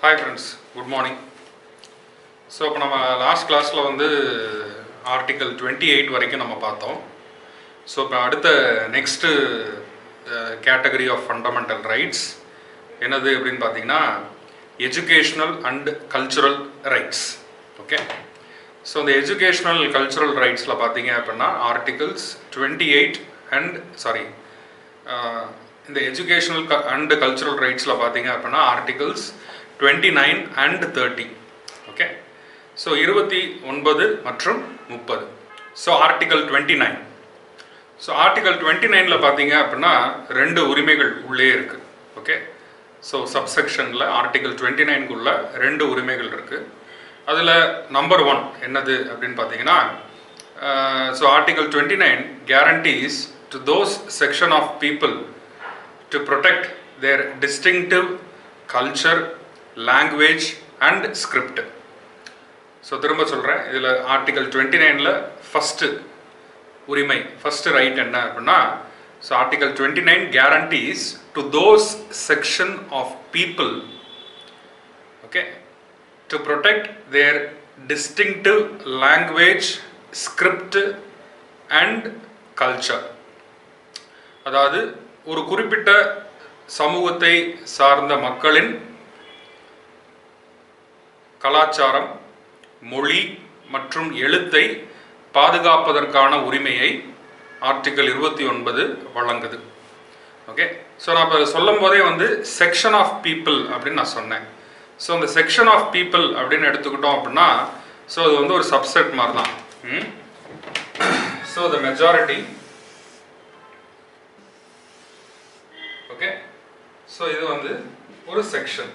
Hi friends good morning so இப்போ நம்ம last கிளாஸில் வந்து ஆர்டிக்கல் டுவெண்ட்டி எயிட் வரைக்கும் நம்ம பார்த்தோம் ஸோ இப்போ அடுத்த next category of fundamental rights என்னது அப்படின்னு பார்த்தீங்கன்னா educational and cultural rights okay so இந்த எஜுகேஷ்னல் கல்ச்சுரல் ரைட்ஸில் பார்த்தீங்க அப்படின்னா articles twenty eight and sorry இந்த எஜுகேஷனல் அண்ட் கல்ச்சுரல் ரைட்ஸில் பார்த்தீங்க அப்படின்னா articles twenty nine and thirty okay so இருபத்தி ஒன்பது மற்றும் முப்பது so article twenty nine so article twenty நைனில் பார்த்தீங்க அப்படின்னா ரெண்டு உரிமைகள் உள்ளே இருக்குது ஓகே ஸோ சப்செக்ஷனில் ஆர்டிகல் டுவெண்ட்டி நைனுக்குள்ள ரெண்டு உரிமைகள் இருக்குது அதில் நம்பர் ஒன் என்னது அப்படின்னு பார்த்தீங்கன்னா so article twenty nine guarantees to those section of people to protect their distinctive culture language and script so திரும்ப சொல்கிறேன் இதில் ஆர்டிகல் டுவெண்ட்டி நைனில் ஃபஸ்ட்டு உரிமை ஃபஸ்ட்டு ரைட் என்ன அப்படின்னா so article twenty nine guarantees to those section of people okay to protect their distinctive language script and culture அதாவது ஒரு குறிப்பிட்ட சமூகத்தை சார்ந்த மக்களின் கலாச்சாரம் மொழி மற்றும் எழுத்தை பாதுகாப்பதற்கான உரிமையை ஆர்டிக்கல் இருபத்தி ஒன்பது வழங்குது ஓகே ஸோ நான் இப்போ சொல்லும் போதே வந்து செக்ஷன் ஆஃப் பீப்புள் அப்படின்னு நான் சொன்னேன் ஸோ அந்த செக்ஷன் ஆஃப் பீப்புள் அப்படின்னு எடுத்துக்கிட்டோம் அப்படின்னா ஸோ அது வந்து ஒரு சப்செட் மாதிரி தான் so the majority okay so இது வந்து ஒரு செக்ஷன்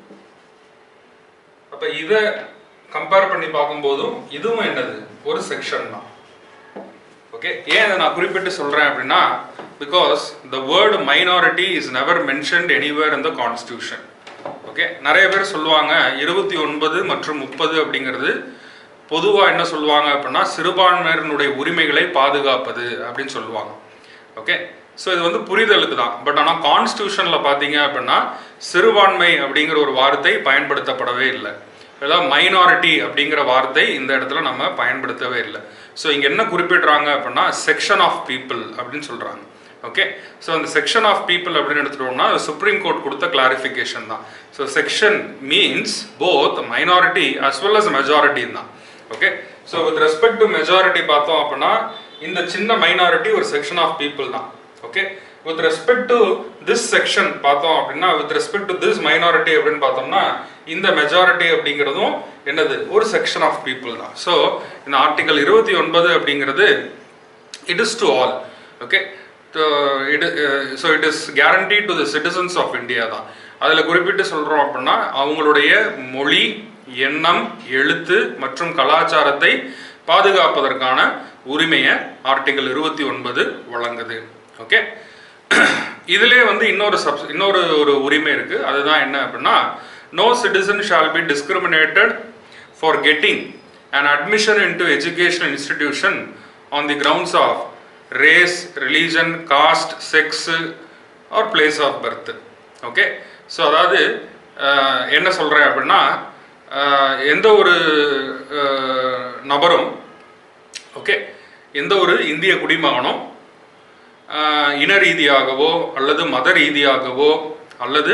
அப்போ இதை கம்பேர் பண்ணி பார்க்கும்போதும் இதுவும் என்னது ஒரு செக்ஷன் தான் ஓகே ஏன் அதை நான் குறிப்பிட்டு சொல்கிறேன் அப்படின்னா because the word minority is never mentioned anywhere in the constitution okay நிறைய பேர் சொல்லுவாங்க இருபத்தி ஒன்பது மற்றும் முப்பது அப்படிங்கிறது பொதுவாக என்ன சொல்லுவாங்க அப்படின்னா சிறுபான்மையினருடைய உரிமைகளை பாதுகாப்பது அப்படின்னு சொல்லுவாங்க ஓகே ஸோ இது வந்து புரிதலுக்கு தான் பட் ஆனால் கான்ஸ்டியூஷனில் பார்த்தீங்க அப்படின்னா சிறுபான்மை அப்படிங்கிற ஒரு வார்த்தை பயன்படுத்தப்படவே இல்லை அதாவது மைனாரிட்டி அப்படிங்கிற வார்த்தை இந்த இடத்துல நம்ம பயன்படுத்தவே இல்லை ஸோ இங்கே என்ன குறிப்பிடுறாங்க அப்படின்னா செக்ஷன் ஆஃப் பீப்புள் அப்படின்னு சொல்கிறாங்க ஓகே ஸோ அந்த செக்ஷன் ஆஃப் பீப்புள் அப்படின்னு எடுத்துட்டோம்னா சுப்ரீம் கோர்ட் கொடுத்த கிளாரிஃபிகேஷன் தான் so section means both minority as well as majority தான் okay so with respect to majority பார்த்தோம் அப்படின்னா இந்த சின்ன மைனாரிட்டி ஒரு செக்ஷன் ஆஃப் பீப்புள் தான் okay with respect to this section பார்த்தோம் அப்படின்னா with respect to this minority அப்படின்னு பார்த்தோம்னா இந்த மெஜாரிட்டி அப்படிங்கிறதும் என்னது ஒரு செக்ஷன் ஆஃப் பீப்புள் தான் ஸோ இந்த ஆர்டிகல் இருபத்தி ஒன்பது அப்படிங்கிறது it is to all okay it so it is guarantee to the citizens of India தான் அதில் குறிப்பிட்டு சொல்கிறோம் அப்படின்னா அவங்களுடைய மொழி எண்ணம் எழுத்து மற்றும் கலாச்சாரத்தை பாதுகாப்பதற்கான உரிமையை ஆர்டிகல் இருபத்தி ஒன்பது வழங்குது ஓகே இதிலே வந்து இன்னொரு சப் இன்னொரு ஒரு உரிமை இருக்கு அதுதான் என்ன அப்படின்னா no citizen shall be discriminated for getting and admission into educational institution on the grounds of race religion caste sex or place of birth okay so அதாவது என்ன சொல்கிறேன் அப்படின்னா எந்த ஒரு நபரும் ஓகே எந்த ஒரு இந்திய குடிமகனும் இன ரீதியாகவோ அல்லது மத ரீதியாகவோ அல்லது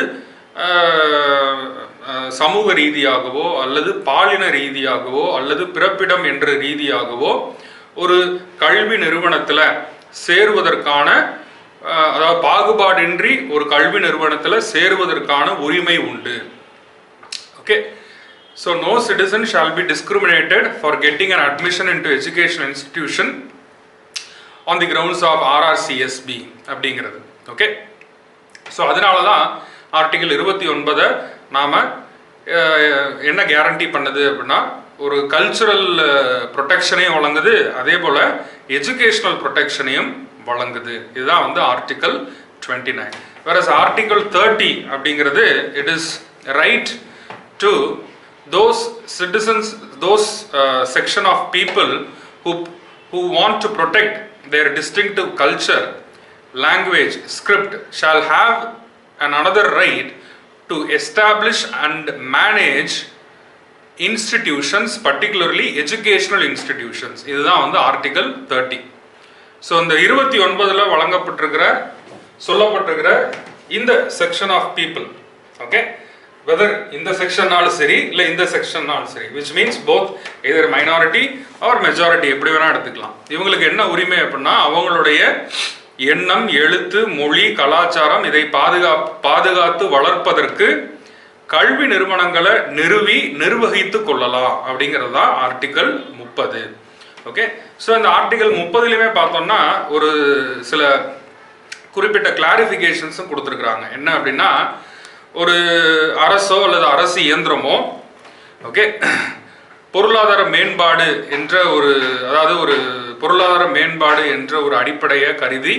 சமூக ரீதியாகவோ அல்லது பாலின ரீதியாகவோ அல்லது பிறப்பிடம் என்ற ரீதியாகவோ ஒரு கல்வி நிறுவனத்தில் சேருவதற்கான அதாவது பாகுபாடின்றி ஒரு கல்வி நிறுவனத்தில் சேருவதற்கான உரிமை உண்டு okay so no citizen shall be discriminated for getting an admission into education institution on the grounds of RRCSP அப்படிங்கிறது ஓகே ஸோ அதனால தான் ஆர்டிகல் இருபத்தி ஒன்பதை நாம் என்ன கேரண்டி பண்ணுது அப்படின்னா ஒரு கல்ச்சுரல் ப்ரொடெக்ஷனையும் வழங்குது அதே போல் எஜுகேஷ்னல் ப்ரொடெக்ஷனையும் வழங்குது இதுதான் வந்து ஆர்டிகல் டுவெண்ட்டி நைன் வேற ஆர்டிகல் தேர்ட்டி அப்படிங்கிறது it is right to those citizens those section of people who who want to protect their distinctive culture, language, script shall have an another right to establish and manage institutions particularly educational institutions இதுதான் வந்து article thirty so இந்த இருபத்தி ஒன்பதுல வழங்கப்பட்டிருக்கிற சொல்லப்பட்டிருக்கிற இந்த section of people okay whether இந்த செக்ஷன்னாலும் சரி இல்லை இந்த செக்ஷன்னாலும் சரி which means both either minority or majority எப்படி வேணா எடுத்துக்கலாம் இவங்களுக்கு என்ன உரிமை அப்படின்னா அவங்களுடைய எண்ணம் எழுத்து மொழி கலாச்சாரம் இதை பாதுகா பாதுகாத்து வளர்ப்பதற்கு கல்வி நிறுவனங்களை நிறுவி நிர்வகித்து கொள்ளலாம் அப்படிங்கிறது தான் ஆர்டிகல் முப்பது ஓகே ஸோ இந்த ஆர்டிகல் முப்பதுலையுமே பார்த்தோம்னா ஒரு சில குறிப்பிட்ட கிளாரிஃபிகேஷன்ஸும் கொடுத்துருக்குறாங்க என்ன அப்படின்னா ஒரு அரசோ அல்லது அரசு இயந்திரமோ ஓகே பொருளாதார மேம்பாடு என்ற ஒரு அதாவது ஒரு பொருளாதார மேம்பாடு என்ற ஒரு அடிப்படையை கருதி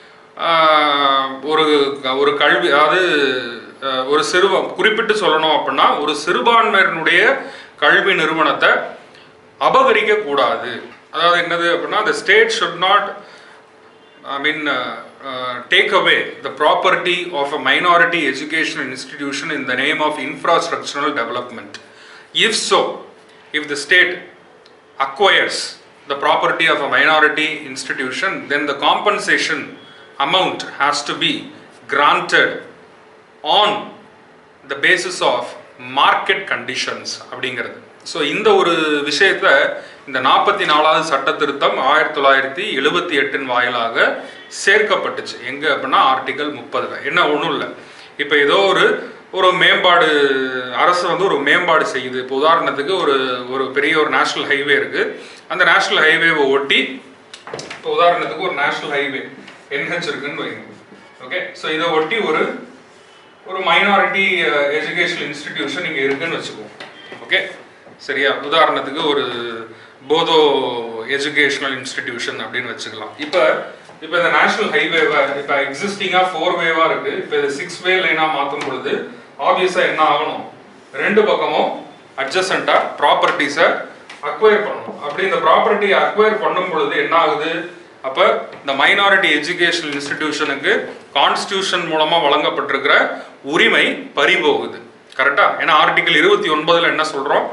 ஆஹ், ஒரு ஒரு கல்வி அதாவது ஆஹ், ஒரு சிறுவ குறிப்பிட்டு சொல்லணும் அப்படின்னா ஒரு சிறுபான்மையினுடைய கல்வி நிறுவனத்தை அபகரிக்க கூடாது அதாவது என்னது அப்படின்னா the state should not I mean, uh, uh, take away the property of a minority educational institution in the name of infrastructural development. If so, if the state acquires the property of a minority institution, then the compensation amount has to be granted on the basis of market conditions அப்படிங்கிறது so இந்த ஒரு விஷயத்த இந்த நாற்பத்தி நாலாவது சட்ட திருத்தம் ஆயிரத்தி தொள்ளாயிரத்தி எழுபத்தி எட்டின் வாயிலாக சேர்க்கப்பட்டுச்சு எங்க அப்படின்னா ஆர்டிகல் முப்பதுல என்ன ஒன்றும் இல்லை இப்போ ஏதோ ஒரு ஒரு மேம்பாடு அரசு வந்து ஒரு மேம்பாடு செய்யுது இப்போ உதாரணத்துக்கு ஒரு ஒரு பெரிய ஒரு நேஷனல் ஹைவே இருக்கு அந்த நேஷனல் ஹைவேவை ஒட்டி இப்போ உதாரணத்துக்கு ஒரு நேஷனல் ஹைவே என்ஹெச் இருக்குன்னு வைங்க ஓகே ஸோ இதை ஒட்டி ஒரு ஒரு மைனாரிட்டி எஜுகேஷனல் இன்ஸ்டிடியூஷன் இங்கே இருக்குன்னு வச்சுக்குவோம் ஓகே சரியா உதாரணத்துக்கு ஒரு போதோ எஜுகேஷனல் இன்ஸ்டிடியூஷன் அப்படின்னு வச்சுக்கலாம் இப்போ இப்போ இந்த நேஷனல் ஹைவேவை இப்போ எக்ஸிஸ்டிங்காக ஃபோர் வேவாக இருக்கு இப்போ இது சிக்ஸ் வே லைனாக மாற்றும் பொழுது ஆப்வியஸாக என்ன ஆகணும் ரெண்டு பக்கமும் அட்ஜசண்ட்டாக ப்ராப்பர்ட்டிஸை அக்வயர் பண்ணணும் அப்படி இந்த ப்ராப்பர்ட்டியை அக்வயர் பண்ணும் பொழுது என்ன ஆகுது அப்ப இந்த மைனாரிட்டி எஜுகேஷனல் இன்ஸ்டிடியூஷனுக்கு கான்ஸ்டியூஷன் மூலமா வழங்கப்பட்டிருக்கிற உரிமை பறிபோகுது கரெக்டா ஏன்னா ஆர்டிகல் இருபத்தி ஒன்பதுல என்ன சொல்றோம்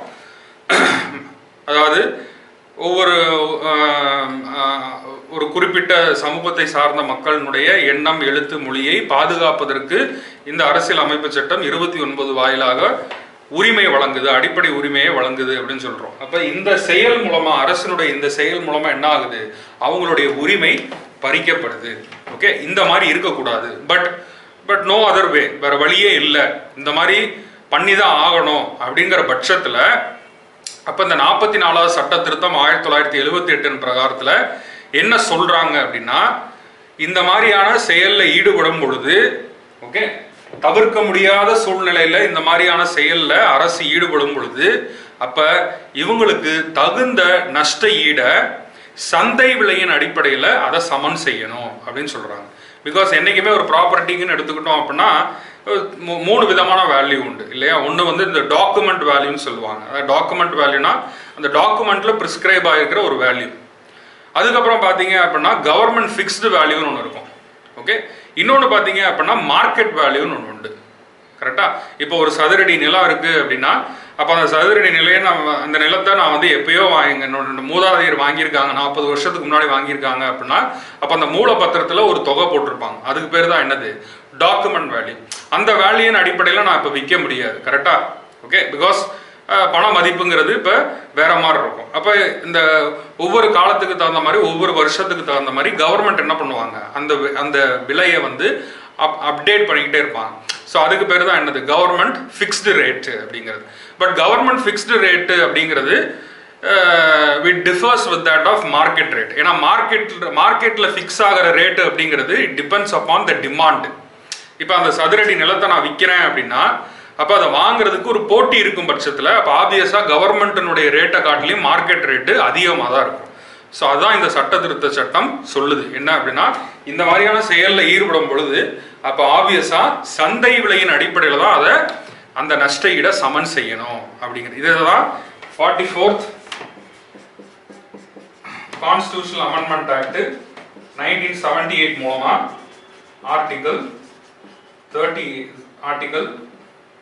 அதாவது ஒவ்வொரு ஆஹ், ஆஹ், ஒரு குறிப்பிட்ட சமூகத்தை சார்ந்த மக்களினுடைய எண்ணம் எழுத்து மொழியை பாதுகாப்பதற்கு இந்த அரசியல் அமைப்பு சட்டம் இருபத்தி ஒன்பது வாயிலாக உரிமை வழங்குது அடிப்படை உரிமையை வழங்குது அப்படின்னு சொல்றோம் அப்ப இந்த செயல் மூலமா அரசினுடைய இந்த செயல் மூலமா என்ன ஆகுது அவங்களுடைய உரிமை பறிக்கப்படுது ஓகே இந்த மாதிரி இருக்கக்கூடாது but but no other way வேற வழியே இல்லை இந்த மாதிரி பண்ணி தான் ஆகணும் அப்படிங்கிற பட்சத்துல அப்ப இந்த நாற்பத்தி நாலாவது சட்ட திருத்தம் ஆயிரத்தி தொள்ளாயிரத்தி எழுபத்தி எட்டின் பிரகாரத்துல என்ன சொல்றாங்க அப்படின்னா இந்த மாதிரியான செயல்ல ஈடுபடும் பொழுது ஓகே தவிர்க்க முடியாத சூழ்நிலையில இந்த மாதிரியான செயல்ல அரசு ஈடுபடும் பொழுது அப்ப இவங்களுக்கு தகுந்த நஷ்ட ஈட சந்தை விலையின் அடிப்படையில் அதை சமன் செய்யணும் அப்படின்னு சொல்றாங்க பிகாஸ் என்னைக்குமே ஒரு ப்ராப்பர்ட்டிக்குன்னு எடுத்துக்கிட்டோம் அப்படின்னா அஹ் மூ- மூணு விதமான வேல்யூ உண்டு இல்லையா ஒன்று வந்து இந்த டாக்குமெண்ட் வேல்யூன்னு சொல்லுவாங்க அதாவது டாக்குமெண்ட் வேல்யூனா அந்த டாக்குமெண்ட்ல ப்ரிஸ்கிரைப் ஆகிருக்கிற ஒரு வேல்யூ அதுக்கப்புறம் பார்த்தீங்க அப்படின்னா கவர்மெண்ட் ஃபிக்ஸ்டு வேல்யூன்னு ஒன்று இருக்கும் ஓகே இன்னொன்று பார்த்தீங்க அப்படின்னா மார்க்கெட் வேல்யூன்னு ஒன்று உண்டு கரெக்டா இப்போ ஒரு சதுரடி நிலம் இருக்கு அப்படின்னா அப்போ அந்த சதுரடி நிலையை நான் அந்த நிலத்தை நான் வந்து எப்பயோ வாங்க என்னோட மூதாதையர் வாங்கியிருக்காங்க நாற்பது வருஷத்துக்கு முன்னாடி வாங்கியிருக்காங்க அப்படின்னா அப்போ அந்த மூலப்பத்திரத்தில் ஒரு தொகை போட்டிருப்பாங்க அதுக்கு பேர் தான் என்னது டாக்குமெண்ட் வேல்யூ அந்த வேல்யூயின் அடிப்படையில் நான் இப்போ விற்க முடியாது கரெக்டா ஓகே பிகாஸ் பண மதிப்புங்கிறது இப்போ வேற மாதிரி இருக்கும் அப்போ இந்த ஒவ்வொரு காலத்துக்கு தகுந்த மாதிரி ஒவ்வொரு வருஷத்துக்கு தகுந்த மாதிரி கவர்மெண்ட் என்ன பண்ணுவாங்க அந்த வி- அந்த விலையை வந்து அப் அப்டேட் பண்ணிக்கிட்டே இருப்பாங்க ஸோ அதுக்கு பேர் தான் என்னது கவர்மெண்ட் ஃபிக்ஸ்டு ரேட்டு அப்படிங்கிறது பட் கவர்மெண்ட் ஃபிக்ஸ்டு ரேட்டு அப்படிங்கிறது it differs with that of market rate ஏன்னா மார்க்கெட் மார்க்கெட்டில் ஃபிக்ஸ் ஆகிற ரேட்டு அப்படிங்கிறது it depends upon the demand இப்போ அந்த சதுரடி நிலத்தை நான் விற்கிறேன் அப்படின்னா அப்போ அதை வாங்குறதுக்கு ஒரு போட்டி இருக்கும் பட்சத்தில் அப்போ ஆப்வியஸாக கவர்மெண்ட்டினுடைய ரேட்டை காட்டிலையும் மார்க்கெட் ரேட்டு அதிகமாக தான் இருக்கும் ஸோ அதான் இந்த சட்ட திருத்த சட்டம் சொல்லுது என்ன அப்படின்னா இந்த மாதிரியான செயலில் ஈடுபடும் பொழுது அப்போ ஆப்வியஸாக சந்தை விலையின் அடிப்படையில் தான் அதை அந்த நஷ்ட ஈட சமன் செய்யணும் அப்படிங்கிறது இதுதான் forty fourth constitutional amendment act nineteen seventy eight மூலமாக article thirty article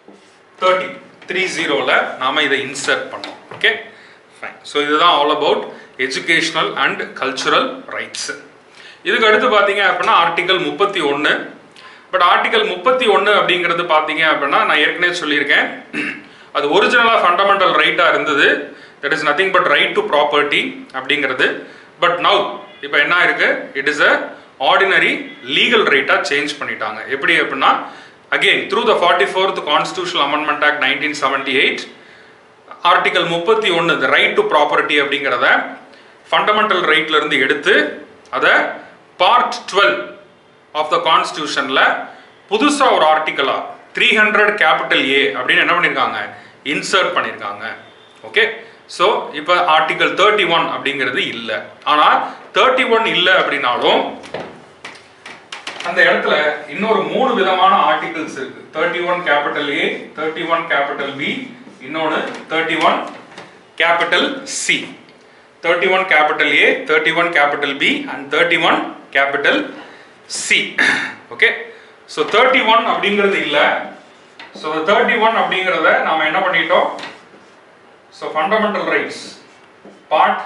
thirty three ஜீரோவில் நாம் இதை இன்சர்ட் பண்ணோம் ஓகே ஃபைன் ஸோ இதுதான் all about educational and cultural rights இதுக்கு அடுத்து பார்த்தீங்க அப்படின்னா ஆர்டிகல் முப்பத்தி ஒன்று பட் ஆர்டிகல் முப்பத்தி ஒன்று அப்படிங்கிறது பார்த்தீங்க அப்படின்னா நான் ஏற்கனவே சொல்லியிருக்கேன் அது ஒரிஜினலாக ஃபண்டமெண்டல் ரைட்டாக இருந்தது that is nothing but right to property அப்படிங்கிறது பட் நவ் இப்போ என்ன இருக்கு it is a ordinary legal ரைட்டாக சேஞ்ச் பண்ணிட்டாங்க எப்படி அப்படின்னா again through the forty fourth constitutional amendment act nineteen seventy eight article முப்பத்தி ஒன்று த ரைட் டு ப்ராப்பர்ட்டி அப்படிங்கிறத ஃபண்டமெண்டல் ரைட்ல இருந்து எடுத்து அதை பார்ட் டுவெல் ஆஃப் த கான்ஸ்டியூஷன்ல புதுசா ஒரு ஆர்டிக்கலா த்ரீ ஹண்ட்ரட் கேபிட்டல் ஏ அப்படின்னு என்ன பண்ணியிருக்காங்க இன்சர்ட் பண்ணியிருக்காங்க ஓகே ஸோ இப்போ ஆர்டிகல் தேர்ட்டி ஒன் அப்படிங்கிறது இல்லை ஆனால் தேர்ட்டி ஒன் இல்லை அப்படின்னாலும் அந்த இடத்துல இன்னொரு மூணு விதமான ஆர்டிகல்ஸ் இருக்கு thirty one capital A thirty one capital B இன்னொன்று thirty one capital C thirty one capital A thirty one capital B and thirty one capital C okay so thirty one அப்படிங்கிறது இல்லை ஸோ தேர்ட்டி ஒன் அப்படிங்கிறத நாம என்ன பண்ணிட்டோம் so fundamental rights part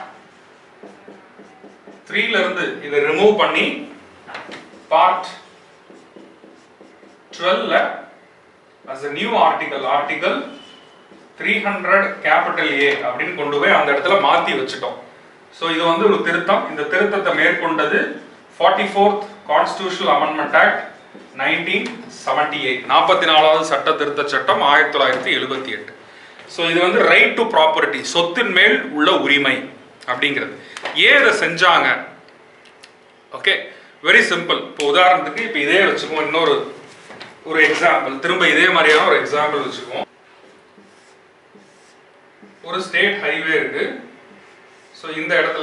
த்ரீல இருந்து இதை ரிமூவ் பண்ணி பார்ட் டுவெல்ல as a new article article three hundred capital A அப்படின்னு கொண்டு போய் அந்த இடத்துல மாத்தி வச்சுட்டோம் ஸோ இது வந்து ஒரு திருத்தம் இந்த திருத்தத்தை மேற்கொண்டது forty fourth constitutional amendment act nineteen seventy eight நாற்பத்தி நாலாவது சட்ட திருத்த சட்டம் ஆயிரத்தி தொள்ளாயிரத்தி எழுபத்தி எட்டு ஸோ இது வந்து ரைட் டு ப்ராப்பர்ட்டி சொத்தின் மேல் உள்ள உரிமை அப்படிங்கிறது ஏன் இதை செஞ்சாங்க ஓகே வெரி சிம்பிள் இப்போ உதாரணத்துக்கு இப்போ இதே வச்சுக்குவோம் இன்னொரு ஒரு எக்ஸாம்பிள் திரும்ப இதே மாதிரியான ஒரு எக்ஸாம்பிள் வச்சுக்குவோம் ஒரு ஸ்டேட் ஹைவே இருக்கு ஸோ இந்த இடத்துல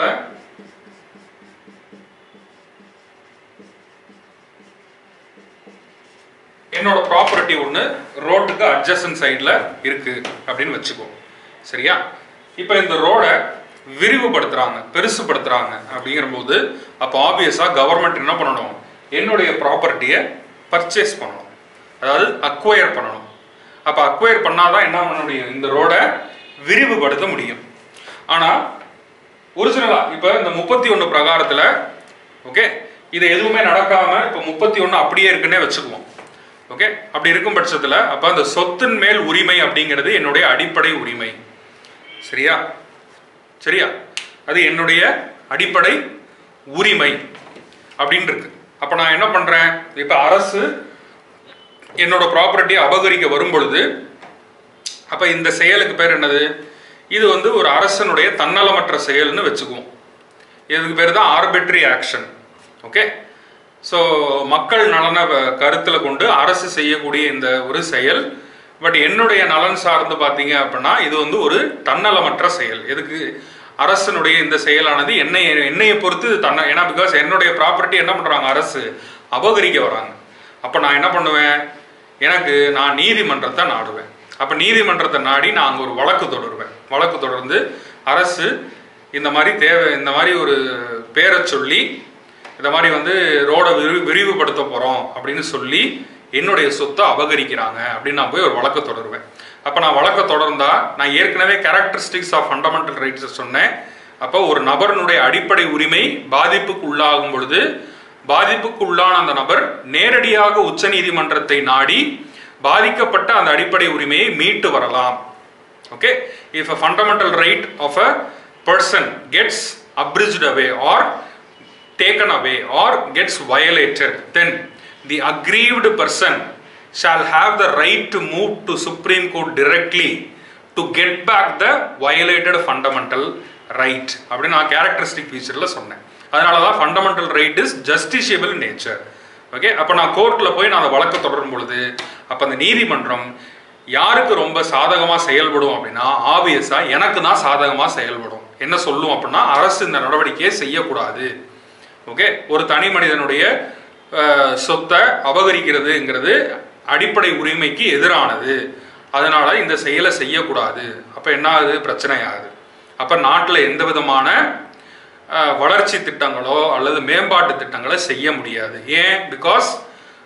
என்னோட ப்ராப்பர்ட்டி ஒன்று ரோட்டுக்கு அட்ஜசன் சைடில் இருக்கு அப்படின்னு வச்சுக்குவோம் சரியா இப்போ இந்த ரோடை விரிவுபடுத்துறாங்க பெருசுபடுத்துறாங்க அப்படிங்கிற போது அப்போ ஆப்வியஸாக கவர்மெண்ட் என்ன பண்ணணும் என்னுடைய ப்ராப்பர்ட்டியை பர்ச்சேஸ் பண்ணணும் அதாவது அக்வயர் பண்ணணும் அப்போ அக்வயர் பண்ணாதான் என்ன பண்ண முடியும் இந்த ரோடை விரிவுபடுத்த முடியும் ஆனால் ஒரிஜினலா இப்போ இந்த முப்பத்தி ஒன்று பிரகாரத்தில் ஓகே இது எதுவுமே நடக்காம இப்போ முப்பத்தி ஒன்று அப்படியே இருக்குன்னே வச்சுக்குவோம் ஓகே அப்படி இருக்கும் பட்சத்தில் அப்போ அந்த சொத்தின் மேல் உரிமை அப்படிங்கிறது என்னுடைய அடிப்படை உரிமை சரியா சரியா அது என்னுடைய அடிப்படை உரிமை அப்படின்னு இருக்கு அப்போ நான் என்ன பண்றேன் இப்போ அரசு என்னோட ப்ராப்பர்ட்டியை அபகரிக்க வரும் பொழுது அப்போ இந்த செயலுக்கு பேர் என்னது இது வந்து ஒரு அரசனுடைய தன்னலமற்ற செயல்னு வச்சுக்குவோம் இதுக்கு பேர் தான் ஆர்பிட்ரி ஆக்ஷன் ஓகே ஸோ மக்கள் நலனை வ- கருத்தில் கொண்டு அரசு செய்யக்கூடிய இந்த ஒரு செயல் பட் என்னுடைய நலன் சார்ந்து பார்த்தீங்க அப்படின்னா இது வந்து ஒரு தன்னலமற்ற செயல் எதுக்கு அரசனுடைய இந்த செயலானது என்னை என்னையை பொறுத்து இது தன்ன ஏன்னா பிகாஸ் என்னுடைய ப்ராப்பர்ட்டி என்ன பண்ணுறாங்க அரசு அபகரிக்க வராங்க அப்போ நான் என்ன பண்ணுவேன் எனக்கு நான் நீதிமன்றத்தை நாடுவேன் அப்போ நீதிமன்றத்தை நாடி நான் அங்கே ஒரு வழக்கு தொடருவேன் வழக்கு தொடர்ந்து அரசு இந்த மாதிரி தேவை இந்த மாதிரி ஒரு பேரை சொல்லி இந்த மாதிரி வந்து ரோடை விரி விரிவுபடுத்த போகிறோம் அப்படின்னு சொல்லி என்னுடைய சொத்தை அபகரிக்கிறாங்க அப்படின்னு நான் போய் ஒரு வழக்கு தொடருவேன் அப்போ நான் வழக்கு தொடர்ந்தா நான் ஏற்கனவே கேரக்டரிஸ்டிக்ஸ் ஆஃப் ஃபண்டமெண்டல் ரைட்ஸ் சொன்னேன் அப்போ ஒரு நபரினுடைய அடிப்படை உரிமை பாதிப்புக்கு உள்ளாகும் பொழுது பாதிப்புக்கு உள்ளான அந்த நபர் நேரடியாக உச்சநீதிமன்றத்தை நாடி பாதிக்கப்பட்ட அந்த அடிப்படை உரிமையை மீட்டு வரலாம் okay if a fundamental right of a person gets abridged away or taken away or gets violated then the aggrieved person shall have the right to move to supreme court directly to get back the violated fundamental right அப்படின்னு நான் characteristic ஃபீச்சரில் சொன்னேன் அதனால தான் fundamental right is justiciable nature okay அப்போ நான் கோர்ட்டில் போய் நான் அந்த வழக்கு தொடரும் பொழுது அப்போ அந்த நீதிமன்றம் யாருக்கு ரொம்ப சாதகமாக செயல்படும் அப்படின்னா ஆப்வியஸாக எனக்கு தான் சாதகமாக செயல்படும் என்ன சொல்லும் அப்படின்னா அரசு இந்த நடவடிக்கையை செய்யக்கூடாது ஓகே ஒரு தனி மனிதனுடைய அஹ், சொத்தை அபகரிக்கிறதுங்கிறது அடிப்படை உரிமைக்கு எதிரானது அதனால இந்த செயலை செய்யக்கூடாது அப்போ என்ன ஆகுது பிரச்சனை ஆகுது அப்போ நாட்டில் எந்த விதமான அஹ், வளர்ச்சி திட்டங்களோ அல்லது மேம்பாட்டு திட்டங்களோ செய்ய முடியாது ஏன் பிகாஸ்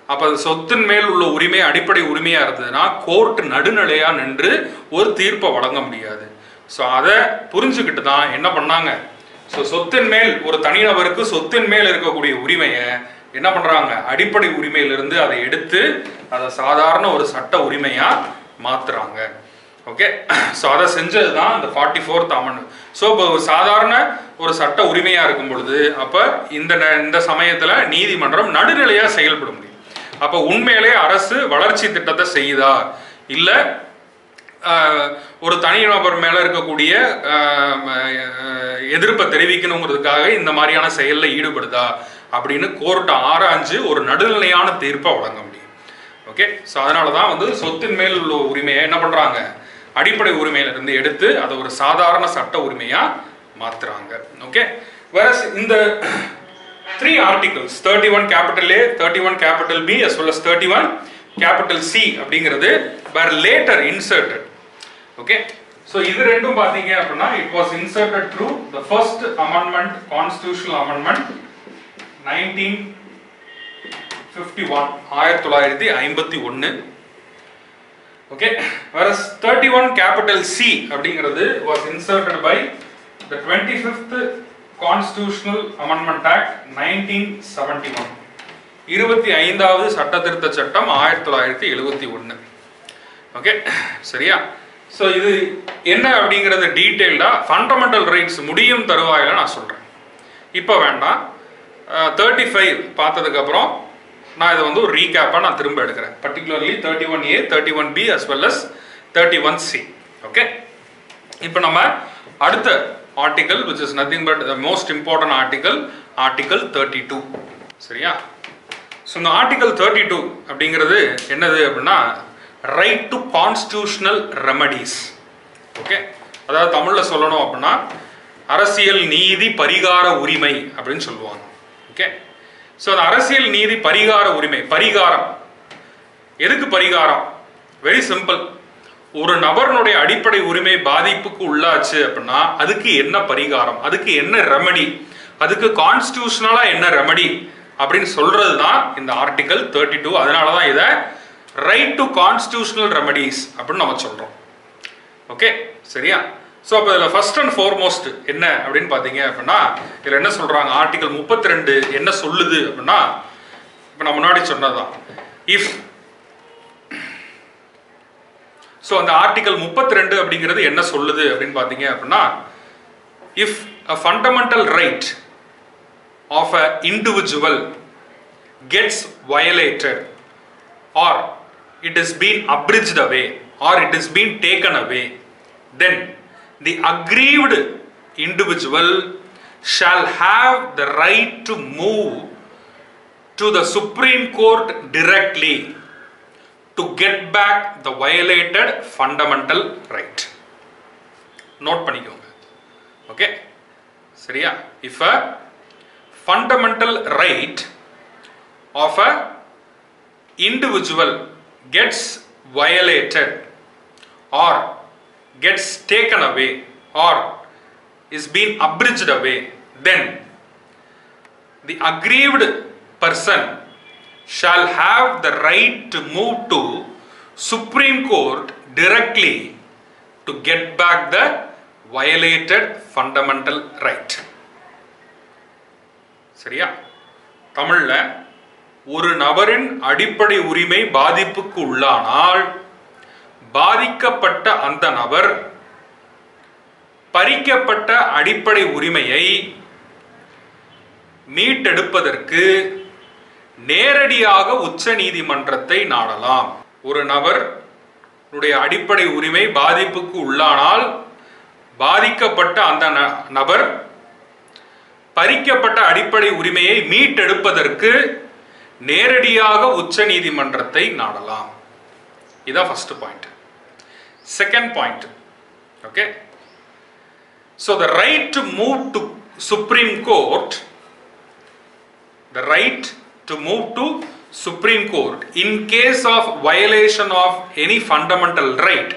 அப்ப அது சொத்தின் மேல் உள்ள உரிமை அடிப்படை உரிமையா இருந்ததுன்னா கோர்ட் நடுநிலையா நின்று ஒரு தீர்ப்பை வழங்க முடியாது ஸோ அதை புரிஞ்சுக்கிட்டு தான் என்ன பண்ணாங்க ஸோ சொத்தின் மேல் ஒரு தனிநபருக்கு சொத்தின் மேல் இருக்கக்கூடிய உரிமையை என்ன பண்றாங்க அடிப்படை உரிமையிலிருந்து அதை எடுத்து அதை சாதாரண ஒரு சட்ட உரிமையா மாத்துறாங்க ஓகே ஸோ அதை செஞ்சது தான் இந்த ஃபார்ட்டி ஃபோர்த் அமன் ஸோ இப்போ ஒரு சாதாரண ஒரு சட்ட உரிமையா இருக்கும் பொழுது அப்போ இந்த ந- இந்த சமயத்தில் நீதிமன்றம் நடுநிலையா செயல்பட முடியும் அப்போ உண்மையிலே அரசு வளர்ச்சி திட்டத்தை செய்யுதா இல்லை ஆஹ், ஒரு தனிநபர் மேல இருக்கக்கூடிய ஆஹ், ஆஹ், எதிர்ப்பை தெரிவிக்கணுங்கிறதுக்காக இந்த மாதிரியான செயல்ல ஈடுபடுதா அப்படின்னு கோர்ட் ஆராய்ஞ்சு ஒரு நடுநிலையான தீர்ப்பை வழங்க முடியும் ஓகே ஸோ அதனால தான் வந்து சொத்தின் மேல் உள்ள உரிமையை என்ன பண்றாங்க அடிப்படை உரிமையில இருந்து எடுத்து அதை ஒரு சாதாரண சட்ட உரிமையா மாத்துறாங்க ஓகே வேற இந்த three articles thirty one capital A thirty one capital B as well as thirty one capital C அப்படிங்கிறது were later inserted okay so இது ரெண்டும் பார்த்தீங்க அப்படின்னா it was inserted through the first amendment constitutional amendment nineteen fifty one ஆயிரத்தி தொள்ளாயிரத்தி ஐம்பத்தி ஒன்று okay வேற தேர்ட்டி ஒன் கேபிட்டல் சி அப்படிங்கிறது was inserted by the twenty fifth constitutional amendment act nineteen seventy one இருபத்தி ஐந்தாவது சட்ட திருத்த சட்டம் ஆயிரத்தி தொள்ளாயிரத்தி எழுபத்தி ஒன்று ஓகே சரியா ஸோ இது என்ன அப்படிங்கிறது டீட்டெயில்டாக ஃபண்டமெண்டல் ரைட்ஸ் முடியும் தருவாயில நான் சொல்கிறேன் இப்போ வேண்டாம் தேர்ட்டி ஃபைவ் பார்த்ததுக்கப்புறம் நான் இதை வந்து ஒரு ரீகேப்பாக நான் திரும்ப எடுக்கிறேன் particularly thirty one A thirty one B as well as thirty one C okay இப்போ நம்ம அடுத்த article which is nothing but the most important article article thirty two சரியா ஸோ இந்த ஆர்டிகல் தேர்ட்டி டூ அப்படிங்கிறது என்னது அப்படின்னா right to constitutional remedies okay அதாவது தமிழில் சொல்லணும் அப்படின்னா அரசியல் நீதி பரிகார உரிமை அப்படின்னு சொல்லுவாங்க ஓகே ஸோ அந்த அரசியல் நீதி பரிகார உரிமை பரிகாரம் எதுக்கு பரிகாரம் வெரி சிம்பிள் ஒரு நபர்னுடைய அடிப்படை உரிமை பாதிப்புக்கு உள்ளாச்சு அப்படின்னா அதுக்கு என்ன பரிகாரம் அதுக்கு என்ன ரெமடி அதுக்கு கான்ஸ்டியூஷனலா என்ன ரெமடி அப்படின்னு சொல்றது தான் இந்த ஆர்டிகல் தேர்ட்டி டூ அதனால தான் இதை ரைட் டு கான்ஸ்டியூஷனல் ரெமடிஸ் அப்படின்னு நம்ம சொல்றோம் ஓகே சரியா ஸோ அப்போ இதில் ஃபர்ஸ்ட் அண்ட் foremost என்ன அப்படின்னு பார்த்தீங்க அப்படின்னா இதில் என்ன சொல்கிறாங்க ஆர்டிகல் முப்பத்தி ரெண்டு என்ன சொல்லுது அப்படின்னா இப்போ நான் முன்னாடி சொன்னதுதான் இஃப் ஸோ அந்த ஆர்டிகல் முப்பத்தி ரெண்டு அப்படிங்கிறது என்ன சொல்லுது அப்படின்னு பார்த்தீங்க அப்படின்னா if a fundamental right of a individual gets violated or it is been abridged away or it is been taken away then the aggrieved individual shall have the right to move to the supreme court directly to get back the violated fundamental right note பண்ணிக்கோங்க okay சரியா if a fundamental right of a individual gets violated or gets taken away or is being abridged away then the aggrieved person shall have the right to move to supreme court directly to get back the violated fundamental right சரியா தமிழ்ல ஒரு நபரின் அடிப்படை உரிமை பாதிப்புக்கு உள்ளானால் பாதிக்கப்பட்ட அந்த நபர் பறிக்கப்பட்ட அடிப்படை உரிமையை மீட்டெடுப்பதற்கு நேரடியாக உச்ச நீதிமன்றத்தை நாடலாம் ஒரு நபர் உடைய அடிப்படை உரிமை பாதிப்புக்கு உள்ளானால் பாதிக்கப்பட்ட அந்த ந- நபர் பறிக்கப்பட்ட அடிப்படை உரிமையை மீட்டெடுப்பதற்கு நேரடியாக உச்ச நீதிமன்றத்தை நாடலாம் இதான் first point second point okay so the right to move to supreme court the right to move to Supreme Court in case of violation of any fundamental right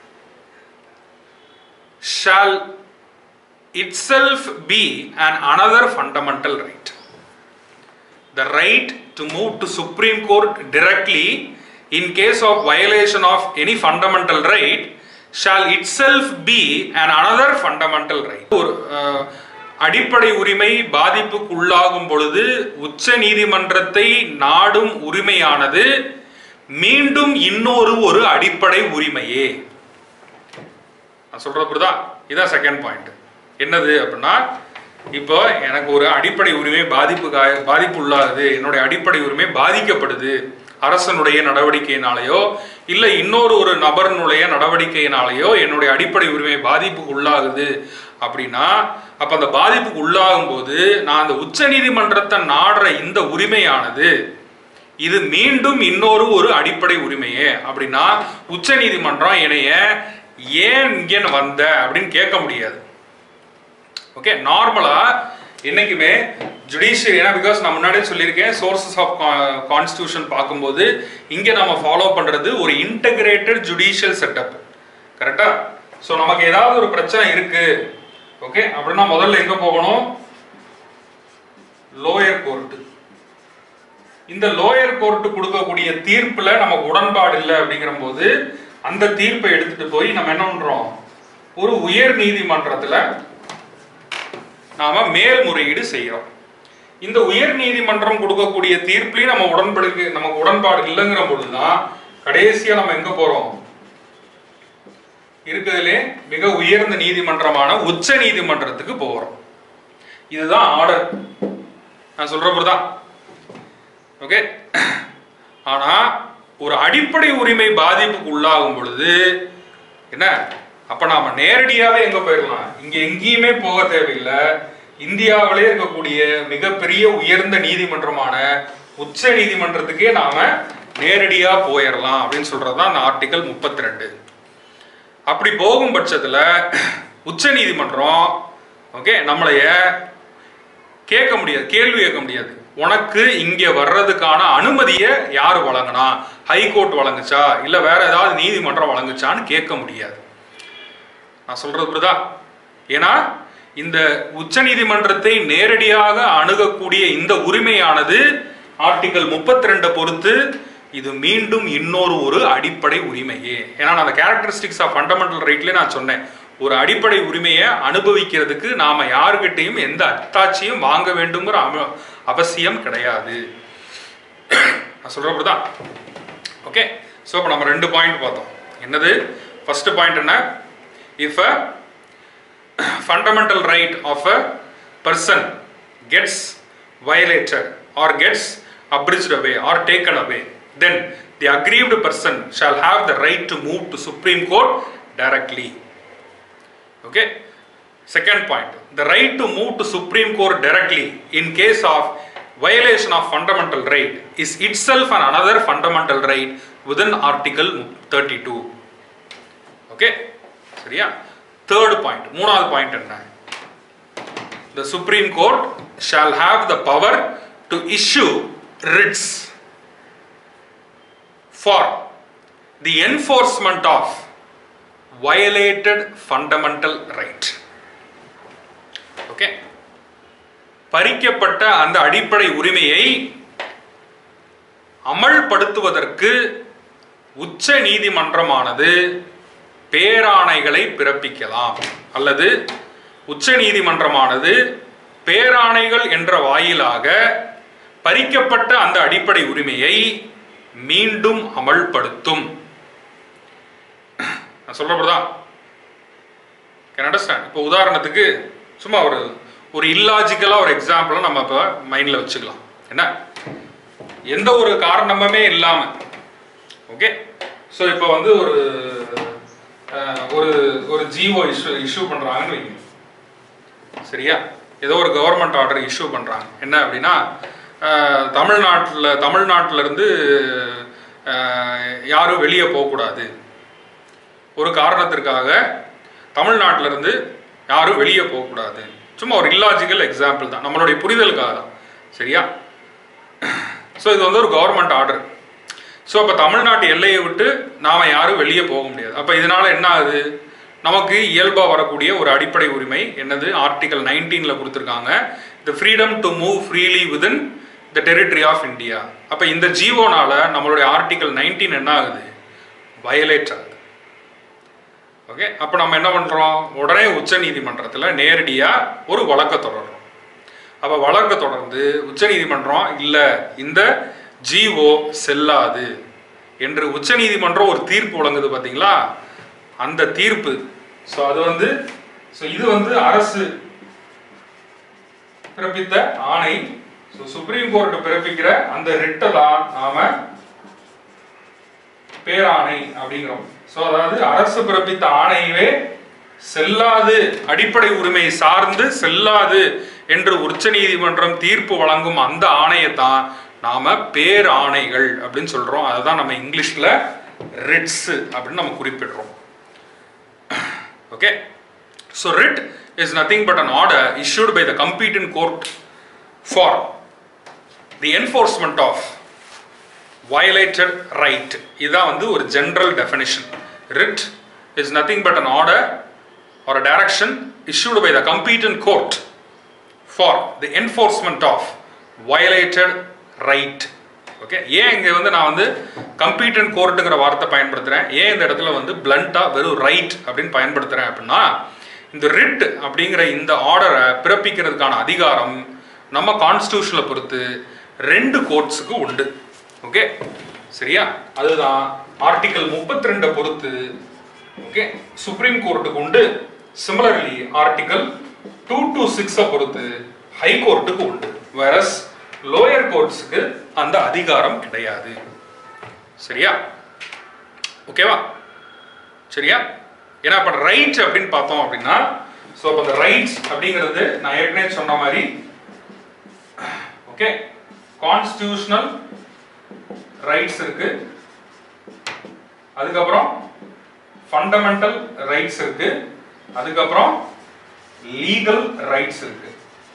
shall itself be an another fundamental right. the right to move to Supreme Court directly in case of violation of any fundamental right shall itself be an another fundamental right. ஒரு அஹ், அடிப்படை உரிமை பாதிப்புக்கு உள்ளாகும் பொழுது உச்ச நீதிமன்றத்தை நாடும் உரிமையானது மீண்டும் இன்னொரு ஒரு அடிப்படை உரிமையே நான் சொல்றது புரியுதா இதான் செகண்ட் பாயிண்ட் என்னது அப்படின்னா இப்போ எனக்கு ஒரு அடிப்படை உரிமை பாதிப்பு பாதிப்பு உள்ளாகுது என்னுடைய அடிப்படை உரிமை பாதிக்கப்படுது அரசனுடைய நடவடிக்கையினாலேயோ இல்லை இன்னொரு ஒரு நபரினுடைய நடவடிக்கையினாலேயோ என்னுடைய அடிப்படை உரிமை பாதிப்புக்கு உள்ளாகுது அப்படின்னா அப்ப அந்த பாதிப்புக்கு உள்ளாகும் போது நான் அந்த உச்ச நீதிமன்றத்தை நாடுற இந்த உரிமையானது இது மீண்டும் இன்னொரு ஒரு அடிப்படை உரிமையே அப்படின்னா உச்ச நீதிமன்றம் என்னைய ஏன் இங்கே வந்த அப்படின்னு கேட்க முடியாது ஓகே நார்மலா என்னைக்குமே ஜுடிஷியரி ஏன்னா பிகாஸ் நான் முன்னாடியே சொல்லியிருக்கேன் சோர்சஸ் ஆஃப் கான்ஸ்டியூஷன் பார்க்கும்போது இங்கே நம்ம ஃபாலோ பண்றது ஒரு இன்டகிரேட்டட் ஜுடிஷியல் செட்டப் கரெக்டா ஸோ நமக்கு ஏதாவது ஒரு பிரச்சனை இருக்கு ஓகே அப்படின்னா முதல்ல எங்க போகணும் லோயர் கோர்ட்டு இந்த லோயர் கோர்ட் கொடுக்கக்கூடிய தீர்ப்புல நமக்கு உடன்பாடு இல்லை அப்படிங்கிற போது அந்த தீர்ப்பை எடுத்துட்டு போய் நம்ம என்ன பண்றோம் ஒரு உயர் நீதிமன்றத்துல நாம மேல்முறையீடு செய்யறோம் இந்த உயர் நீதிமன்றம் கொடுக்கக்கூடிய தீர்ப்புலையும் நம்ம உடன்படுக்கு நமக்கு உடன்பாடு இல்லைங்கிற பொழுதுதான் கடைசியா நம்ம எங்க போறோம் இருக்கிறதுலே மிக உயர்ந்த நீதிமன்றமான உச்ச நீதிமன்றத்துக்கு போறோம் இதுதான் ஆர்டர் நான் சொல்ற தான் ஓகே ஆனா ஒரு அடிப்படை உரிமை பாதிப்புக்கு உள்ளாகும் பொழுது என்ன அப்ப நாம நேரடியாவே எங்க போயிடலாம் இங்க எங்கேயுமே போக தேவையில்லை இந்தியாவிலே இருக்கக்கூடிய மிகப்பெரிய உயர்ந்த நீதிமன்றமான உச்ச நீதிமன்றத்துக்கே நாம நேரடியா போயிடலாம் அப்படின்னு சொல்றதுதான் அந்த ஆர்டிகல் முப்பத்தி ரெண்டு அப்படி போகும் பட்சத்துல உச்ச நீதிமன்றம் ஓகே நம்மளைய கேட்க முடியாது கேள்வி கேட்க முடியாது உனக்கு இங்க வர்றதுக்கான அனுமதியை யார் வழங்கினா ஹைகோர்ட் வழங்குச்சா இல்ல வேற ஏதாவது நீதிமன்றம் வழங்குச்சான்னு கேட்க முடியாது நான் சொல்றது புரியுதா ஏன்னா இந்த உச்ச நீதிமன்றத்தை நேரடியாக அணுகக்கூடிய இந்த உரிமையானது ஆர்டிகல் முப்பத்தி ரெண்டை பொறுத்து இது மீண்டும் இன்னொரு ஒரு அடிப்படை உரிமையே ஏன்னா நான் அந்த கேரக்டரிஸ்டிக்ஸ் ஆஃப் ஃபண்டமெண்டல் ரைட்லேயே நான் சொன்னேன் ஒரு அடிப்படை உரிமையை அனுபவிக்கிறதுக்கு நாம யாருக்கிட்டையும் எந்த அத்தாட்சியும் வாங்க வேண்டுங்கிற அவ- அவசியம் கிடையாது நான் சொல்றது தான் ஓகே ஸோ இப்போ நம்ம ரெண்டு பாயிண்ட் பார்த்தோம் என்னது ஃபர்ஸ்ட் பாயிண்ட் என்ன if a fundamental right of a person gets violated or gets abridged away or taken away then the aggrieved person shall have the right to move to supreme court directly okay second point the right to move to supreme court directly in case of violation of fundamental right is itself an another fundamental right within article 32 okay சரியா third point மூணாவது point என்ன the supreme court shall have the power to issue writs for the enforcement of violated fundamental right okay பறிக்கப்பட்ட அந்த அடிப்படை உரிமையை அமல்படுத்துவதற்கு உச்ச நீதிமன்றமானது பேராணைகளை பிறப்பிக்கலாம் அல்லது உச்ச நீதிமன்றமானது பேராணைகள் என்ற வாயிலாக பறிக்கப்பட்ட அந்த அடிப்படை உரிமையை மீண்டும் அமல்படுத்தும் நான் சொல்றப்பதான் கேன் அண்டர்ஸ்டாண்ட் இப்போ உதாரணத்துக்கு சும்மா ஒரு ஒரு இல்லாஜிக்கலா ஒரு எக்ஸாம்பிளை நம்ம இப்போ மைண்ட்ல வச்சுக்கலாம் என்ன எந்த ஒரு காரணமுமே இல்லாம ஓகே ஸோ இப்போ வந்து ஒரு அஹ், ஒரு ஒரு ஜிஓ இஷ்யூ இஷ்யூ பண்றாங்கன்னு வைங்க சரியா ஏதோ ஒரு கவர்மெண்ட் ஆர்டர் இஷ்யூ பண்றாங்க என்ன அப்படின்னா அஹ், தமிழ்நாட்டுல தமிழ்நாட்டுல இருந்து அஹ், யாரும் வெளியே போகக்கூடாது ஒரு காரணத்திற்காக தமிழ்நாட்டுல இருந்து யாரும் வெளியே போகக்கூடாது சும்மா ஒரு இல்லாஜிக்கல் எக்ஸாம்பிள் தான் நம்மளுடைய புரிதலுக்காக தான் சரியா ஸோ இது வந்து ஒரு கவர்மெண்ட் ஆர்டர் ஸோ அப்போ தமிழ்நாட்டு எல்லையை விட்டு நாம் யாரும் வெளியே போக முடியாது அப்போ இதனால என்ன ஆகுது நமக்கு இயல்பாக வரக்கூடிய ஒரு அடிப்படை உரிமை என்னது ஆர்டிகல் நைன்டீனில் கொடுத்துருக்காங்க the freedom to move freely within the territory of India அப்ப இந்த ஜீவோனால நம்மளுடைய ஆர்டிகல் நைன்டீன் என்ன ஆகுது வயலேட் ஆகுது ஓகே அப்போ நம்ம என்ன பண்றோம் உடனே உச்ச நீதிமன்றத்தில் நேரடியா ஒரு வழக்கை தொடர்றோம் அப்ப வழக்கை தொடர்ந்து உச்ச நீதிமன்றம் இல்ல இந்த ஜீவோ செல்லாது என்று உச்ச நீதிமன்றம் ஒரு தீர்ப்பு வழங்குது பாத்தீங்களா அந்த தீர்ப்பு ஸோ அது வந்து ஸோ இது வந்து அரசு பிறப்பித்த ஆணை ஸோ சுப்ரீம் கோர்ட் பிறப்பிக்கிற அந்த ரிட்டை தான் நாம பேராணை அப்படிங்கிறோம் ஸோ அதாவது அரசு பிறப்பித்த ஆணையவே செல்லாது அடிப்படை உரிமை சார்ந்து செல்லாது என்று உச்சநீதிமன்றம் தீர்ப்பு வழங்கும் அந்த ஆணையத்தான் நாம பேராணைகள் அப்படின்னு சொல்றோம் அதுதான் நம்ம இங்கிலீஷ்ல ரிட்ஸ் அப்படின்னு நம்ம குறிப்பிடுறோம் okay so writ is nothing but an order issued by the competent court for the enforcement of violated right இதான் வந்து ஒரு general definition writ is nothing but an order or a direction issued by the competent court for the enforcement of violated right okay ஏன் இங்க வந்து நான் வந்து competent கோர்ட்டுங்கிற வார்த்தை பயன்படுத்துறேன் ஏன் இந்த இடத்துல வந்து பிளண்டா வெறும் ரைட் அப்படின்னு பயன்படுத்துறேன் அப்படின்னா இந்த ரிட் அப்படிங்கிற இந்த ஆர்டரை பிறப்பிக்கிறதுக்கான அதிகாரம் நம்ம கான்ஸ்டியூஷனை பொறுத்து ரெண்டு கோர்ட்ஸுக்கு உண்டு ஓகே சரியா அதுதான் ஆர்டிகல் முப்பத்தி ரெண்டை பொறுத்து ஓகே சுப்ரீம் கோர்ட்டுக்கு உண்டு சிமிலர்லி ஆர்டிகல் டூ டு சிக்ஸை பொறுத்து ஹை கோர்ட்டுக்கு உண்டு வேரஸ் லோயர் கோர்ட்ஸுக்கு அந்த அதிகாரம் கிடையாது சரியா ஓகேவா சரியா ஏன்னா இப்போ ரைட் அப்படின்னு பார்த்தோம் அப்படின்னா ஸோ அப்போ இந்த ரைட்ஸ் அப்படிங்கிறது நான் ஏற்கனவே சொன்ன மாதிரி ஓகே கான்ஸ்டியூஷனல் ரைட்ஸ் இருக்கு அதுக்கப்புறம் ஃபண்டமெண்டல் ரைட்ஸ் இருக்கு அதுக்கப்புறம் லீகல் ரைட்ஸ் இருக்கு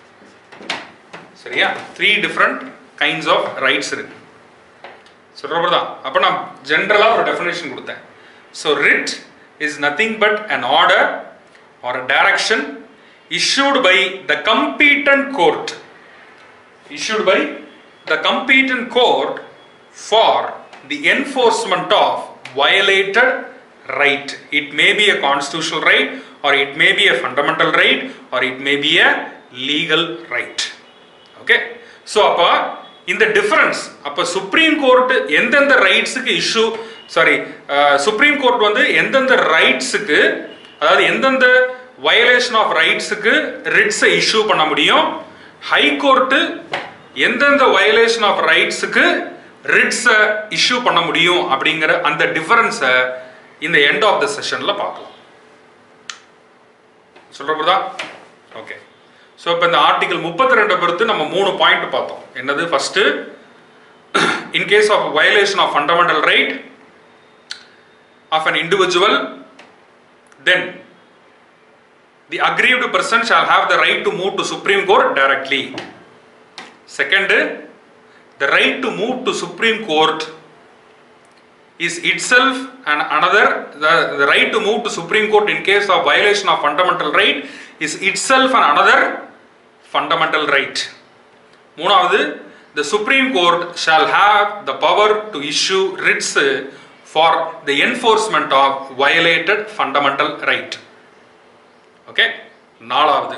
சரியா three different kinds of rights இருக்கு சொல்றப்ப தான் அப்போ நான் ஜென்ரலாக ஒரு டெஃபினேஷன் கொடுத்தேன் so writ is nothing but an order or a direction issued by the competent court issued by the competent court for the enforcement of violated right it may be a constitutional right or it may be a fundamental right or it may be a legal right okay so அப்போ இந்த difference அப்போ supreme court எந்தெந்த ரைட்ஸுக்கு issue sorry supreme court வந்து எந்தெந்த ரைட்ஸுக்கு அதாவது எந்தெந்த வயலேஷன் ஆஃப் ரைட்ஸுக்கு ரிட்ஸை இஷ்யூ பண்ண முடியும் ஹை கோர்ட்டு எந்தெந்த வயலேஷன் ஆஃப் ரைட்ஸுக்கு ரிட்ஸை இஷ்யூ பண்ண முடியும் அப்படிங்கிற அந்த டிஃபரன்ஸை இந்த எண்ட் ஆஃப் த செஷனில் பார்க்கலாம் சொல்கிறப்பதா ஓகே ஸோ இப்போ இந்த ஆர்டிகல் முப்பத்தி ரெண்டை பொறுத்து நம்ம மூணு பாயிண்ட் பார்த்தோம் என்னது first in case of violation of fundamental right of an individual then the aggrieved person shall have the right to move to Supreme Court directly. Second, the right to move to Supreme Court is itself and another the, the right to move to Supreme Court in case of violation of fundamental right is itself and another fundamental right. மூணாவது the Supreme Court shall have the power to issue writs for the enforcement of violated fundamental right. Okay நாலாவது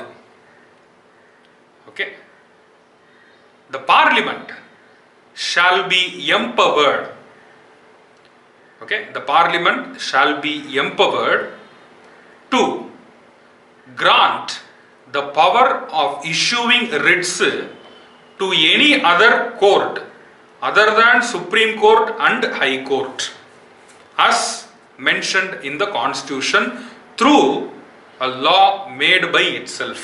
okay the parliament shall be empowered okay the parliament shall be empowered to grant the power of issuing writs to any other court other than supreme court and high court as mentioned in the constitution through a law made by itself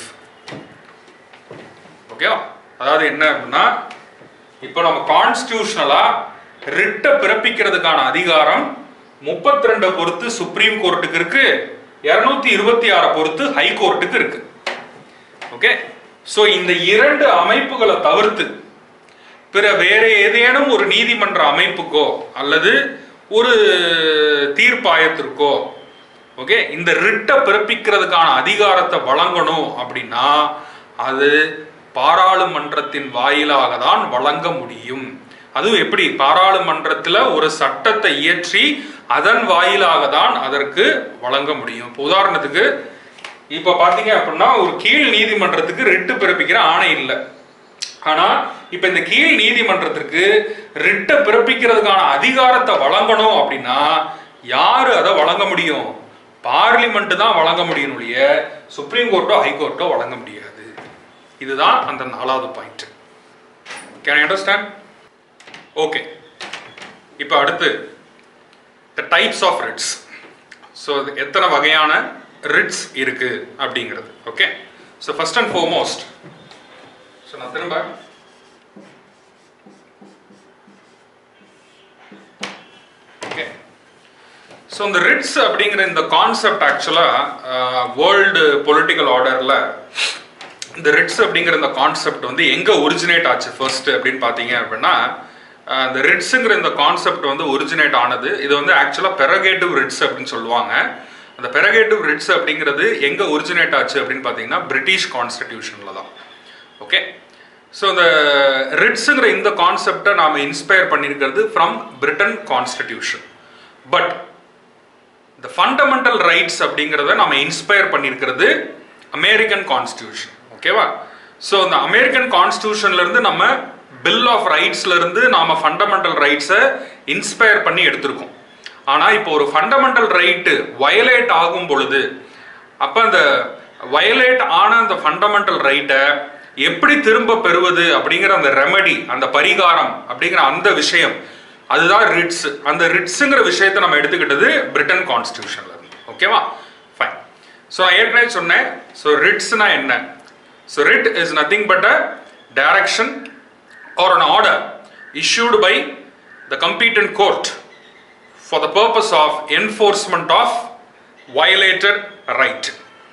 ஓகேவா அதாவது என்ன அப்படின்னா இப்போ நம்ம கான்ஸ்டியூஷனலா ரிட்டை பிறப்பிக்கிறதுக்கான அதிகாரம் முப்பத்தி ரெண்டை பொறுத்து சுப்ரீம் கோர்ட்டுக்கு இருக்கு இருநூத்தி இருபத்தி ஆறை பொறுத்து ஹை கோர்ட்டுக்கு இருக்கு ஓகே ஸோ இந்த இரண்டு அமைப்புகளை தவிர்த்து பிற வேற ஏதேனும் ஒரு நீதிமன்ற அமைப்புக்கோ அல்லது ஒரு தீர்ப்பாயத்திற்கோ ஓகே இந்த ரிட்டை பிறப்பிக்கிறதுக்கான அதிகாரத்தை வழங்கணும் அப்படின்னா அது பாராளுமன்றத்தின் வாயிலாக தான் வழங்க முடியும் அதுவும் எப்படி பாராளுமன்றத்தில் ஒரு சட்டத்தை இயற்றி அதன் வாயிலாக தான் அதற்கு வழங்க முடியும் இப்போ உதாரணத்துக்கு இப்போ பார்த்தீங்க அப்படின்னா ஒரு கீழ் நீதிமன்றத்துக்கு ரிட்டு பிறப்பிக்கிற ஆணை இல்லை ஆனா இப்ப இந்த கீழ் நீதிமன்றத்திற்கு ரிட்டை பிறப்பிக்கிறதுக்கான அதிகாரத்தை வழங்கணும் அப்படின்னா யாரு அதை வழங்க முடியும் பார்லிமெண்ட் தான் வழங்க முடியும் ஒழிய சுப்ரீம் கோர்ட்டோ ஹைகோர்ட்டோ வழங்க முடியாது இதுதான் அந்த நாலாவது பாயிண்ட் கேன் அண்டர்ஸ்டாண்ட் ஓகே இப்போ அடுத்து the types of writs so எத்தனை வகையான ரிட்ஸ் இருக்கு அப்படிங்கிறது okay so first and foremost so நான் திரும்ப ஓகே ஸோ இந்த ரிட்ஸ் அப்படிங்கிற இந்த கான்செப்ட் ஆக்சுவலாக வேர்ல்டு பொலிட்டிக்கல் ஆர்டரில் இந்த ரிட்ஸ் அப்படிங்கிற இந்த கான்செப்ட் வந்து எங்கே ஒரிஜினேட் ஆச்சு ஃபர்ஸ்ட் அப்படின்னு பார்த்தீங்க அப்படின்னா அஹ், இந்த ரிட்ஸுங்கிற இந்த கான்செப்ட் வந்து ஒரிஜினேட் ஆனது இது வந்து ஆக்சுவலாக பெரகேட்டிவ் ரிட்ஸ் அப்படின்னு சொல்லுவாங்க அந்த பெரகேட்டிவ் ரிட்ஸ் அப்படிங்கிறது எங்கே ஒரிஜினேட் ஆச்சு அப்படின்னு பார்த்தீங்கன்னா பிரிட்டிஷ் கான்ஸ்டிடியூஷனில் தான் ஓகே ஸோ இந்த ரிட்ஸுங்கிற இந்த கான்செப்டை நாம் இன்ஸ்பயர் பண்ணியிருக்கிறது ஃப்ரம் பிரிட்டன் கான்ஸ்டிடியூஷன் பட் இந்த ஃபண்டமெண்டல் ரைட்ஸ் அப்படிங்கிறத நம்ம இன்ஸ்பயர் பண்ணியிருக்கிறது அமெரிக்கன் கான்ஸ்டியூஷன் ஓகேவா ஸோ இந்த அமெரிக்கன் கான்ஸ்டியூஷன்ல இருந்து நம்ம பில் ஆஃப் ரைட்ஸ்ல இருந்து நாம ஃபண்டமெண்டல் ரைட்ஸை இன்ஸ்பயர் பண்ணி எடுத்திருக்கோம் ஆனா இப்போ ஒரு ஃபண்டமெண்டல் ரைட்டு வயலேட் ஆகும் பொழுது அப்ப அந்த வயலேட் ஆன அந்த ஃபண்டமெண்டல் ரைட்டை எப்படி திரும்ப பெறுவது அப்படிங்கிற அந்த ரெமடி அந்த பரிகாரம் அப்படிங்கிற அந்த விஷயம் அதுதான் ரிட்ஸ் அந்த ரிட்ஸுங்கிற விஷயத்தை நம்ம எடுத்துக்கிட்டது பிரிட்டன் கான்ஸ்டியூஷன்ல இருந்து ஓகேவா ஃபைன் ஸோ நான் ஏற்கனவே சொன்னேன் ஸோ ரிட்ஸ்னா என்ன so writ is nothing but a direction or an order issued by the competent court for the purpose of enforcement of violated right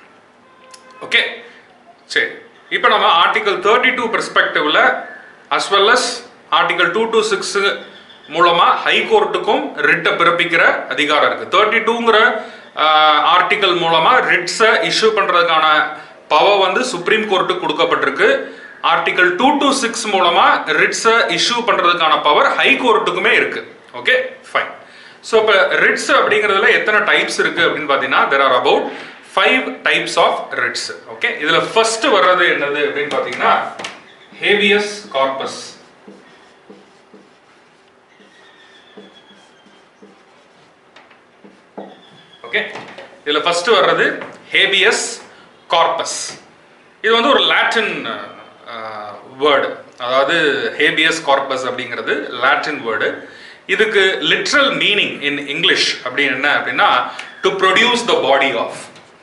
okay சரி இப்போ நம்ம ஆர்டிகல் தேர்ட்டி டூ பெர்ஸ்பெக்டிவ்ல as well as article two two six மூலமா ஹைகோர்ட்டுக்கும் ரிட்டை பிறப்பிக்கிற அதிகாரம் இருக்கு thirty டூங்கிற article மூலமா ரிட்ஸை இஷ்யூ பண்றதுக்கான பவர் வந்து சுப்ரீம் கோர்ட்டுக்கு கொடுக்கப்பட்டிருக்கு ஆர்டிகல் டூ டூ சிக்ஸ் மூலமா ரிட்ஸை இஷ்யூ பண்றதுக்கான பவர் ஹை கோர்ட்டுக்குமே இருக்கு ஓகே ஃபைன் ஸோ இப்போ ரிட்ஸ் அப்படிங்கிறதுல எத்தனை டைப்ஸ் இருக்கு அப்படின்னு பார்த்தீங்கன்னா there are about five types of writs okay இதுல ஃபர்ஸ்ட் வர்றது என்னது அப்படின்னு பார்த்தீங்கன்னா ஹேவியஸ் கார்பஸ் ஓகே இதுல ஃபர்ஸ்ட் வர்றது ஹேபியஸ் கார்பஸ் இது வந்து ஒரு லாட்டின் வேர்டு அதாவது ஹேபியஸ் கார்பஸ் அப்படிங்கிறது லாட்டின் வேர்டு இதுக்கு லிட்ரல் மீனிங் இன் இங்கிலீஷ் அப்படின்னு என்ன அப்படின்னா to produce the body of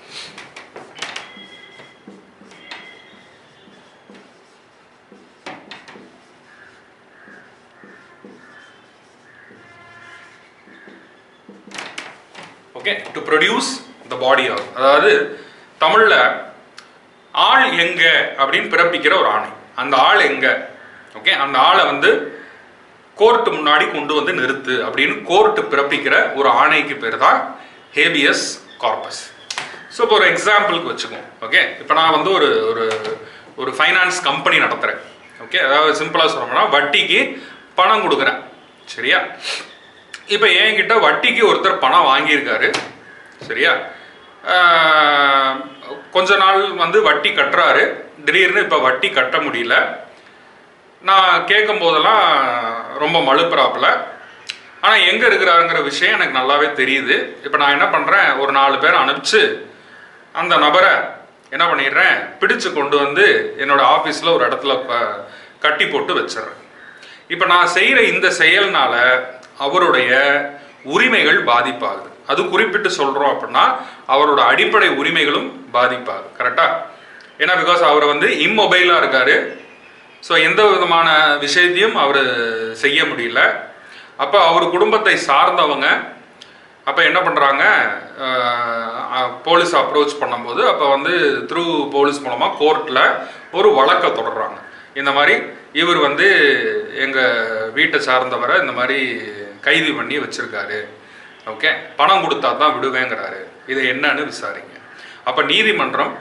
okay to produce the body of அதாவது தமிழ்ல ஆள் எங்க அப்படின்னு பிறப்பிக்கிற ஒரு ஆணை அந்த ஆள் எங்க ஓகே அந்த ஆளை வந்து கோர்ட் முன்னாடி கொண்டு வந்து நிறுத்து அப்படின்னு கோர்ட் பிறப்பிக்கிற ஒரு ஆணைக்கு பேர் தான் ஹேபியஸ் கார்பஸ் ஸோ இப்போ ஒரு எக்ஸாம்பிளுக்கு வச்சுக்குவோம் ஓகே இப்போ நான் வந்து ஒரு ஒரு ஒரு ஃபைனான்ஸ் கம்பெனி நடத்துகிறேன் ஓகே அதாவது சிம்பிளாக சொல்லணும்னா வட்டிக்கு பணம் கொடுக்குறேன் சரியா இப்போ என்கிட்ட வட்டிக்கு ஒருத்தர் பணம் வாங்கியிருக்காரு சரியா ஆஹ், கொஞ்ச நாள் வந்து வட்டி கட்டுறாரு திடீர்னு இப்போ வட்டி கட்ட முடியல நான் கேட்கும் போதெல்லாம் ரொம்ப மழுப்புறாப்புல ஆனால் எங்கே இருக்கிறாருங்கிற விஷயம் எனக்கு நல்லாவே தெரியுது இப்போ நான் என்ன பண்ணுறேன் ஒரு நாலு பேரை அனுப்பிச்சு அந்த நபரை என்ன பண்ணிடுறேன் பிடிச்சு கொண்டு வந்து என்னோட ஆஃபீஸில் ஒரு இடத்துல ப- கட்டி போட்டு வச்சிடுறேன் இப்போ நான் செய்கிற இந்த செயல்னால அவருடைய உரிமைகள் பாதிப்பாகுது அது குறிப்பிட்டு சொல்கிறோம் அப்படின்னா அவரோட அடிப்படை உரிமைகளும் பாதிப்பாகுது கரெக்டா ஏன்னா பிகாஸ் அவர் வந்து இம்மொபைலாக இருக்காரு ஸோ எந்த விதமான விஷயத்தையும் அவர் செய்ய முடியல அப்போ அவர் குடும்பத்தை சார்ந்தவங்க அப்போ என்ன பண்ணுறாங்க போலீஸ் அப்ரோச் பண்ணும்போது அப்போ வந்து த்ரூ போலீஸ் மூலமாக கோர்ட்டில் ஒரு வழக்கை தொடர்றாங்க இந்த மாதிரி இவர் வந்து எங்கள் வீட்டை சார்ந்தவரை இந்த மாதிரி கைது பண்ணி வச்சிருக்காரு ஓகே பணம் கொடுத்தா தான் விடுவேங்கிறாரு இது என்னன்னு விசாரிங்க அப்போ நீதிமன்றம்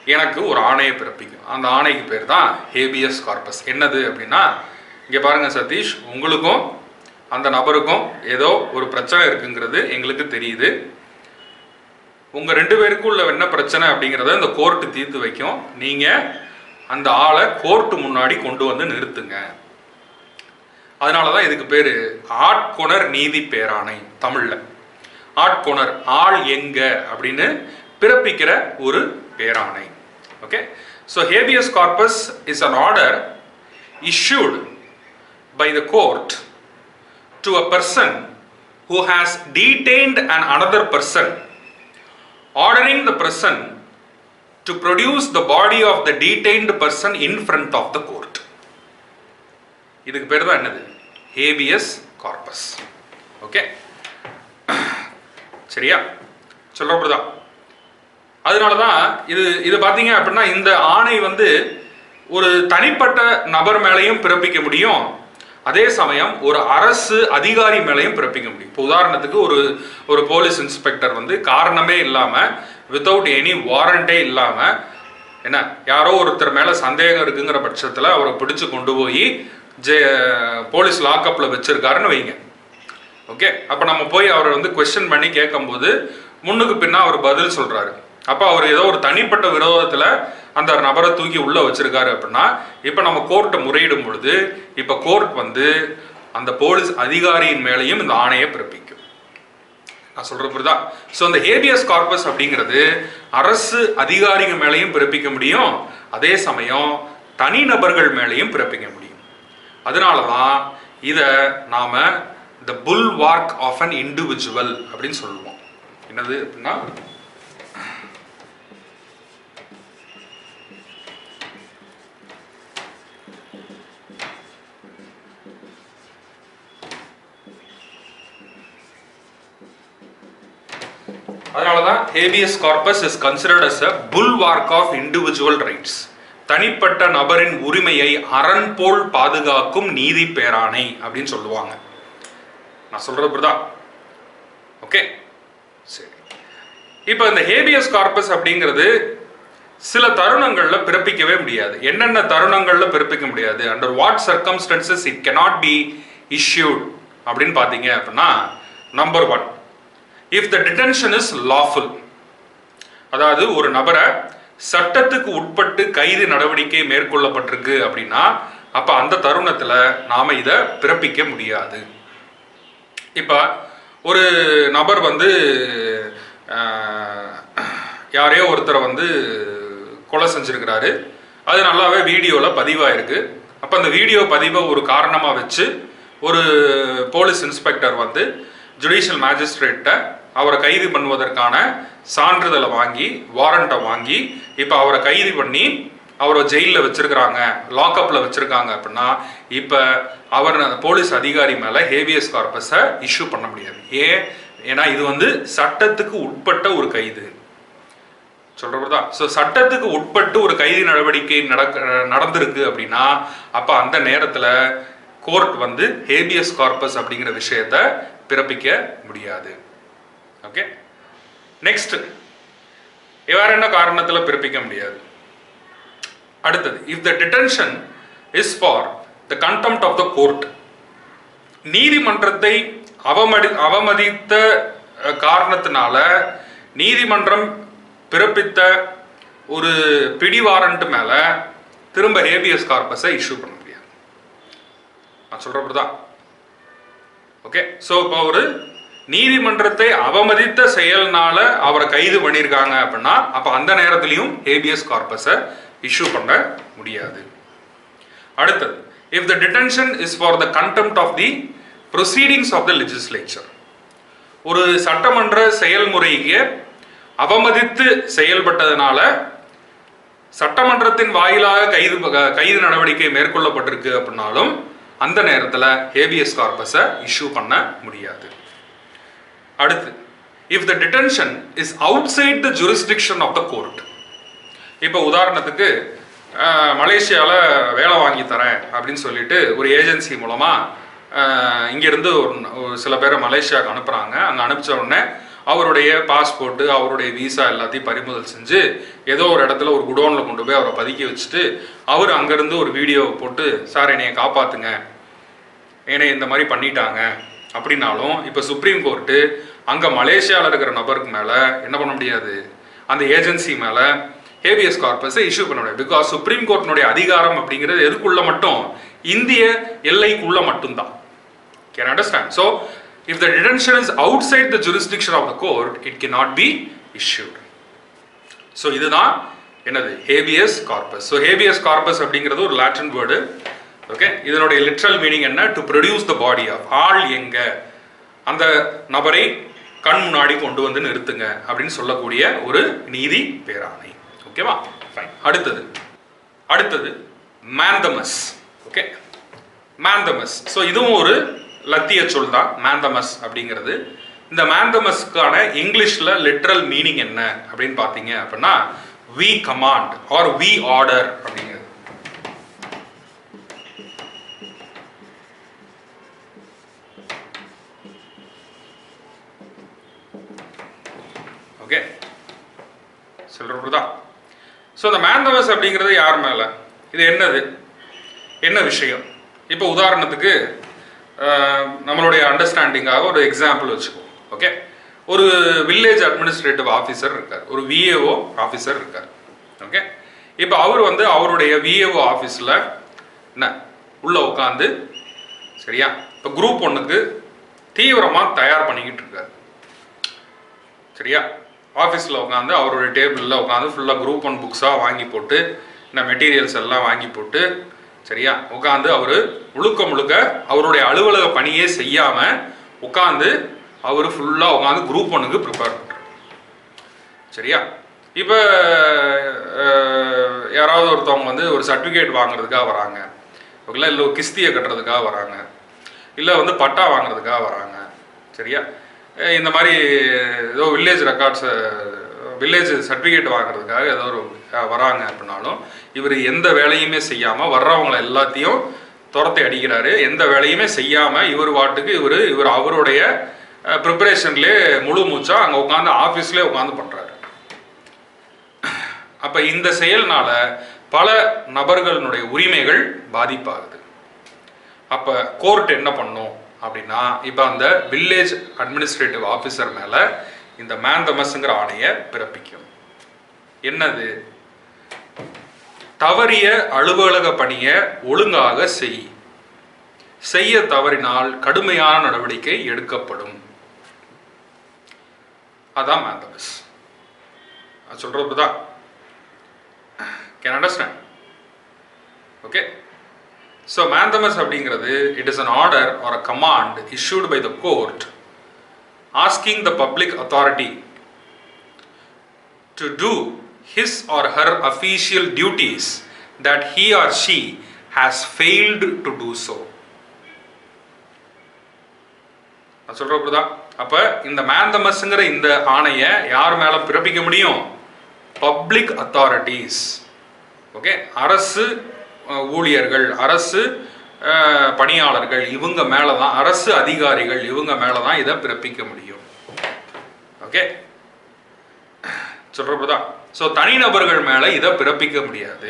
எனக்கு ஒரு ஆணையை பிறப்பிக்கும் அந்த ஆணைக்கு பேர் தான் ஹேபியஸ் கார்பஸ் என்னது அப்படின்னா இங்கே பாருங்க சதீஷ் உங்களுக்கும் அந்த நபருக்கும் ஏதோ ஒரு பிரச்சனை இருக்குங்கிறது எங்களுக்கு தெரியுது உங்க ரெண்டு பேருக்கும் உள்ள என்ன பிரச்சனை அப்படிங்கிறத இந்த கோர்ட்டு தீர்த்து வைக்கும் நீங்க அந்த ஆளை கோர்ட்டு முன்னாடி கொண்டு வந்து நிறுத்துங்க அதனாலதான் இதுக்கு பேரு ஆட்கொணர் நீதி பேராணை தமிழ்ல ஆட்கொணர் ஆள் எங்க அப்படின்னு பிறப்பிக்கிற ஒரு பேராணை okay so habeas corpus is an order issued by the court to a person who has detained an another person ordering the person to produce the body of the detained person in front of the court இதுக்கு பேர் தான் என்னது habeas corpus okay சரியா சொல்றப்படுதா அதனால தான் இது இது பார்த்தீங்க அப்படின்னா இந்த ஆணை வந்து ஒரு தனிப்பட்ட நபர் மேலேயும் பிறப்பிக்க முடியும் அதே சமயம் ஒரு அரசு அதிகாரி மேலேயும் பிறப்பிக்க முடியும் இப்போ உதாரணத்துக்கு ஒரு ஒரு போலீஸ் இன்ஸ்பெக்டர் வந்து காரணமே இல்லாமல் வித்தவுட் எனி வாரண்டே இல்லாமல் என்ன யாரோ ஒருத்தர் மேலே சந்தேகம் இருக்குங்கிற பட்சத்தில் அவரை பிடிச்சு கொண்டு போய் ஜே போலீஸ் லாக்அப்பில் வச்சிருக்காருன்னு வைங்க ஓகே அப்போ நம்ம போய் அவரை வந்து கொஸ்டின் பண்ணி கேட்கும்போது முன்னுக்கு பின்னா அவர் பதில் சொல்றாரு அப்போ அவர் ஏதோ ஒரு தனிப்பட்ட விரோதத்தில் அந்த நபரை தூக்கி உள்ள வச்சிருக்காரு அப்படின்னா இப்போ நம்ம கோர்ட்டை முறையிடும் பொழுது இப்போ கோர்ட் வந்து அந்த போலீஸ் அதிகாரியின் மேலேயும் இந்த ஆணையை பிறப்பிக்கும் நான் சொல்ற புரியுதா ஸோ அந்த ஹேபியஸ் கார்பஸ் அப்படிங்கிறது அரசு அதிகாரிகள் மேலேயும் பிறப்பிக்க முடியும் அதே சமயம் தனிநபர்கள் மேலேயும் பிறப்பிக்க முடியும் அதனால தான் இதை நாம the bulwark of an individual அப்படின்னு சொல்லுவோம் என்னது அப்படின்னா அதனால தான் habeas corpus is considered as a bulwark of individual rights தனிப்பட்ட நபரின் உரிமையை அரண் போல் பாதுகாக்கும் நீதி பேராணை அப்படின்னு சொல்லுவாங்க நான் சொல்றது புரியுதா ஓகே சரி இப்போ இந்த ஹேபியஸ் கார்பஸ் அப்படிங்கிறது சில தருணங்கள்ல பிறப்பிக்கவே முடியாது என்னென்ன தருணங்கள்ல பிறப்பிக்க முடியாது under what circumstances it cannot be issued அப்படின்னு பார்த்தீங்க அப்படின்னா number one if the detention is lawful அதாவது ஒரு நபரை சட்டத்துக்கு உட்பட்டு கைது நடவடிக்கை மேற்கொள்ளப்பட்டிருக்கு அப்படின்னா அப்ப அந்த தருணத்துல நாம இதை பிறப்பிக்க முடியாது இப்ப ஒரு நபர் வந்து அஹ், யாரையோ ஒருத்தரை வந்து கொலை செஞ்சிருக்கிறாரு அது நல்லாவே வீடியோவில் பதிவாயிருக்கு அப்போ அந்த வீடியோ பதிவை ஒரு காரணமாக வச்சு ஒரு போலீஸ் இன்ஸ்பெக்டர் வந்து ஜுடிஷியல் மேஜிஸ்ட்ரேட்டை அவரை கைது பண்ணுவதற்கான சான்றிதழை வாங்கி வாரண்ட்டை வாங்கி இப்போ அவரை கைது பண்ணி அவரை ஜெயிலில் வச்சிருக்கிறாங்க லாக்அப்பில் வச்சிருக்காங்க அப்படின்னா இப்போ அவர் அந்த போலீஸ் அதிகாரி மேலே ஹேவியஸ் கார்பஸை இஷ்யூ பண்ண முடியாது ஏன் ஏன்னா இது வந்து சட்டத்துக்கு உட்பட்ட ஒரு கைது சொல்றதா ஸோ சட்டத்துக்கு உட்பட்டு ஒரு கைது நடவடிக்கை நடக்க நடந்திருக்கு அப்படின்னா அப்ப அந்த நேரத்துல கோர்ட் வந்து ஹேபியஸ் கார்பஸ் அப்படிங்கிற விஷயத்த பிறப்பிக்க முடியாது ஓகே நெக்ஸ்ட் வேற என்ன காரணத்துல பிறப்பிக்க முடியாது அடுத்தது if the detention is for the contempt of the court நீதிமன்றத்தை அவமதி அவமதித்த அஹ், காரணத்தினால நீதிமன்றம் பிறப்பித்த ஒரு பிடி வாரண்ட் மேல திரும்ப ஹேபியஸ் கார்பஸை இஷ்யூ பண்ண முடியாது நான் சொல்றப்படிதான் ஓகே ஸோ இப்போ ஒரு நீதிமன்றத்தை அவமதித்த செயல்னால அவரை கைது பண்ணியிருக்காங்க அப்படின்னா அப்போ அந்த நேரத்திலையும் ஹேபியஸ் கார்பஸை இஷ்யூ பண்ண முடியாது அடுத்தது if the detention is for the contempt of the proceedings of the legislature ஒரு சட்டமன்ற செயல்முறைக்கு அவமதித்து செயல்பட்டதனால சட்டமன்றத்தின் வாயிலாக கைது கைது நடவடிக்கை மேற்கொள்ளப்பட்டிருக்கு அப்படின்னாலும் அந்த நேரத்தில் ஹேபியஸ் கார்பஸை இஷ்யூ பண்ண முடியாது அடுத்து if the detention is outside the jurisdiction of the court இப்போ உதாரணத்துக்கு அஹ், மலேசியால வேலை வாங்கி தரேன் அப்படின்னு சொல்லிட்டு ஒரு ஏஜென்சி மூலமா அஹ், இங்கிருந்து ஒரு ஒரு சில பேரை மலேசியாவுக்கு அனுப்புறாங்க அங்கே அனுப்பிச்ச உடனே அவருடைய பாஸ்போர்ட்டு அவருடைய விசா எல்லாத்தையும் பறிமுதல் செஞ்சு ஏதோ ஒரு இடத்துல ஒரு குடோனில் கொண்டு போய் அவரை பதுக்கி வச்சுட்டு அவர் அங்கேருந்து ஒரு வீடியோவை போட்டு சார் என்னைய காப்பாத்துங்க என்னை இந்த மாதிரி பண்ணிட்டாங்க அப்படின்னாலும் இப்போ சுப்ரீம் கோர்ட்டு அங்கே மலேசியாவில் இருக்கிற நபருக்கு மேலே என்ன பண்ண முடியாது அந்த ஏஜென்சி மேலே ஹேபியஸ் கார்பஸை இஷ்யூ பண்ண முடியாது பிகாஸ் சுப்ரீம் கோர்ட்டினுடைய அதிகாரம் அப்படிங்கிறது எதுக்குள்ள மட்டும் இந்திய எல்லைக்குள்ள மட்டும்தான் can understand so if the detention is outside the jurisdiction of the court it can not be issued so இதுதான் என்னது habeas corpus so habeas corpus அப்படிங்கிறது ஒரு லாட்டின் வேர்டு ஓகே இதனுடைய லிட்ரல் மீனிங் என்ன to produce the body of ஆள் எங்க அந்த நபரை கண் முன்னாடி கொண்டு வந்து நிறுத்துங்க அப்படின்னு சொல்லக்கூடிய ஒரு நீதி பேராணை ஓகேவா ஃபைன் அடுத்தது அடுத்தது மேந்தமஸ் ஓகே மேந்தமஸ் ஸோ இதுவும் ஒரு லத்திய சொல் தான் மேந்தமஸ் அப்படிங்கிறது இந்த மேந்தமஸ்க்கான இங்கிலீஷில் லிட்ரல் மீனிங் என்ன அப்படின்னு பார்த்தீங்க அப்படின்னா we command or we order அப்படிங்கிறது ஓகே சொல்கிறதா ஸோ இந்த மேந்தமஸ் அப்படிங்கிறது யார் மேலே இது என்னது என்ன விஷயம் இப்போ உதாரணத்துக்கு அஹ், நம்மளுடைய அண்டர்ஸ்டாண்டிங்காக ஒரு எக்ஸாம்பிள் வச்சுக்குவோம் ஓகே ஒரு வில்லேஜ் அட்மினிஸ்ட்ரேட்டிவ் ஆஃபீஸர் இருக்கார் ஒரு விஏஓ ஆஃபீஸர் இருக்கார் ஓகே இப்போ அவர் வந்து அவருடைய விஏஓ ஆஃபீஸில் என்ன உள்ளே உட்காந்து சரியா இப்போ குரூப் ஒன்றுக்கு தீவிரமாக தயார் பண்ணிக்கிட்டு இருக்காரு சரியா ஆஃபீஸில் உட்காந்து அவருடைய டேபிளில் உட்காந்து ஃபுல்லாக குரூப் ஒன் புக்ஸாக வாங்கி போட்டு இந்த மெட்டீரியல்ஸ் எல்லாம் வாங்கி போட்டு சரியா உட்காந்து அவர் முழுக்க முழுக்க அவருடைய அலுவலக பணியே செய்யாமல் உட்காந்து அவர் ஃபுல்லாக உட்காந்து குரூப் ஒன்றுக்கு ப்ரிப்பேர் பண்ணுறார் சரியா இப்போ யாராவது ஒருத்தவங்க வந்து ஒரு சர்டிஃபிகேட் வாங்குறதுக்காக வராங்க ஓகேங்களா இல்லை ஒரு கிஸ்தியை கட்டுறதுக்காக வராங்க இல்லை வந்து பட்டா வாங்குறதுக்காக வராங்க சரியா அஹ் இந்த மாதிரி ஏதோ வில்லேஜ் ரெக்கார்ட்ஸ் வில்லேஜ் சர்டிஃபிகேட் வாங்குறதுக்காக ஏதோ ஒரு அஹ், வராங்க அப்படின்னாலும் இவர் எந்த வேலையுமே செய்யாமல் வர்றவங்களை எல்லாத்தையும் துரத்தி அடிக்கிறாரு எந்த வேலையுமே செய்யாமல் இவர் வாட்டுக்கு இவர் இவர் அவருடைய ப்ரிப்பரேஷன்லேயே முழு மூச்சா அங்கே உட்காந்து ஆஃபீஸ்லேயே உட்காந்து பண்ணுறாரு அப்ப இந்த செயல்னால பல நபர்களுடைய உரிமைகள் பாதிப்பாகுது அப்ப கோர்ட் என்ன பண்ணும் அப்படின்னா இப்ப அந்த வில்லேஜ் அட்மினிஸ்ட்ரேட்டிவ் ஆபீசர் மேல இந்த மேந்தமஸ்ங்கிற ஆணையை பிறப்பிக்கும் என்னது தவறிய அலுவலக பணியை ஒழுங்காக செய் செய்ய தவறினால் கடுமையான நடவடிக்கை எடுக்கப்படும் அதான் மேந்தமஸ் அது சொல்றது தான் can understand okay so mandamus அப்படிங்கிறது it is an order or a command issued by the court asking the public authority to do his or her official duties that he or she has failed to do so நான் சொல்ற புரியுதா அப்ப இந்த மேந்தமஸ்ங்கிற இந்த ஆணையை யார் மேல பிறப்பிக்க முடியும் பப்ளிக் அத்தாரிட்டிஸ் ஓகே அரசு அஹ், ஊழியர்கள் அரசு அஹ், பணியாளர்கள் இவங்க மேல தான் அரசு அதிகாரிகள் இவங்க மேல தான் இதை பிறப்பிக்க முடியும் ஓகே சொல்றப்பதா ஸோ தனிநபர்கள் மேல இதை பிறப்பிக்க முடியாது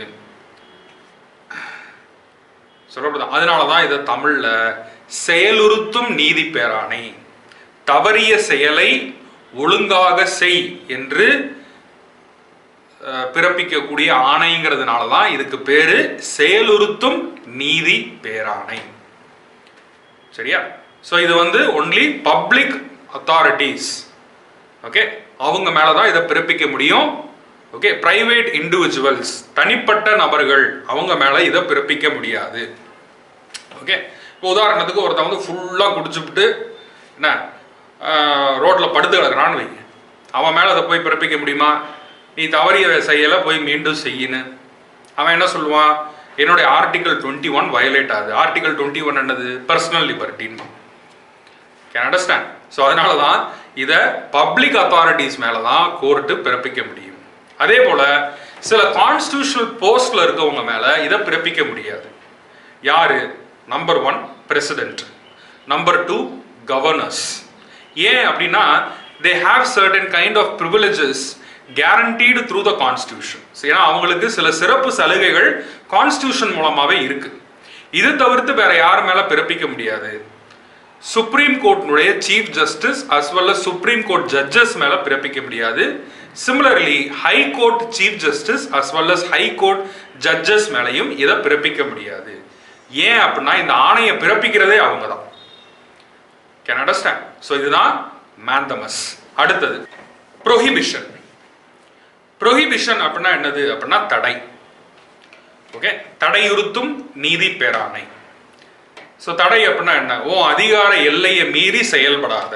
சொல்லப்படுது அதனால தான் இதை தமிழ்ல செயலுறுத்தும் நீதி பேராணை தவறிய செயலை ஒழுங்காக செய் என்று அஹ், பிறப்பிக்கக்கூடிய ஆணைங்கிறதுனால தான் இதுக்கு பேரு செயலுறுத்தும் நீதி பேராணை சரியா ஸோ இது வந்து ஒன்லி பப்ளிக் அத்தாரிட்டிஸ் ஓகே அவங்க மேல தான் இதை பிறப்பிக்க முடியும் ஓகே பிரைவேட் இண்டிவிஜுவல்ஸ் தனிப்பட்ட நபர்கள் அவங்க மேல இதை பிறப்பிக்க முடியாது ஓகே இப்போ உதாரணத்துக்கு ஒருத்தன் வந்து ஃபுல்லாக குடிச்சுப்புட்டு என்ன ரோட்டில் படுத்து கிடக்குறான்னு வைங்க அவன் மேலே அதை போய் பிறப்பிக்க முடியுமா நீ தவறிய செயலை போய் மீண்டும் செய்யின்னு அவன் என்ன சொல்லுவான் என்னுடைய ஆர்டிகல் டுவெண்ட்டி ஒன் வயலேட் ஆகுது ஆர்டிகல் டுவெண்ட்டி ஒன் என்னது பர்சனல் லிபர்ட்டின்னு கேன் அண்டர்ஸ்டாண்ட் ஸோ அதனால தான் இதை பப்ளிக் அத்தாரிட்டிஸ் மேலே தான் கோர்ட்டு பிறப்பிக்க முடியும் அதே போல் சில கான்ஸ்டியூஷனல் போஸ்ட்ல இருக்கவங்க மேலே இதை பிறப்பிக்க முடியாது யாரு number one president number two governors ஏன் அப்படின்னா they have certain kind of privileges guaranteed through the constitution So, ஏன்னா அவங்களுக்கு சில சிறப்பு சலுகைகள் கான்ஸ்டியூஷன் மூலமாவே இருக்கு இது தவிர்த்து வேற யார் மேல பிறப்பிக்க முடியாது சுப்ரீம் கோர்ட்னுடைய chief justice as well as supreme court judges மேல பிறப்பிக்க முடியாது similarly high court chief justice as well as high court judges மேலையும் இதை பிறப்பிக்க முடியாது ஏன் அப்படின்னா இந்த ஆணையை பிறப்பிக்கிறதே அவங்க தான் கேன் அண்டர்ஸ்டாண்ட் ஸோ இதுதான் மேந்தமஸ் அடுத்தது ப்ரொஹிபிஷன் ப்ரொஹிபிஷன் அப்படின்னா என்னது அப்படின்னா தடை ஓகே தடையுறுத்தும் நீதி பேராணை ஸோ தடை அப்படின்னா என்ன ஓ அதிகார எல்லையை மீறி செயல்படாத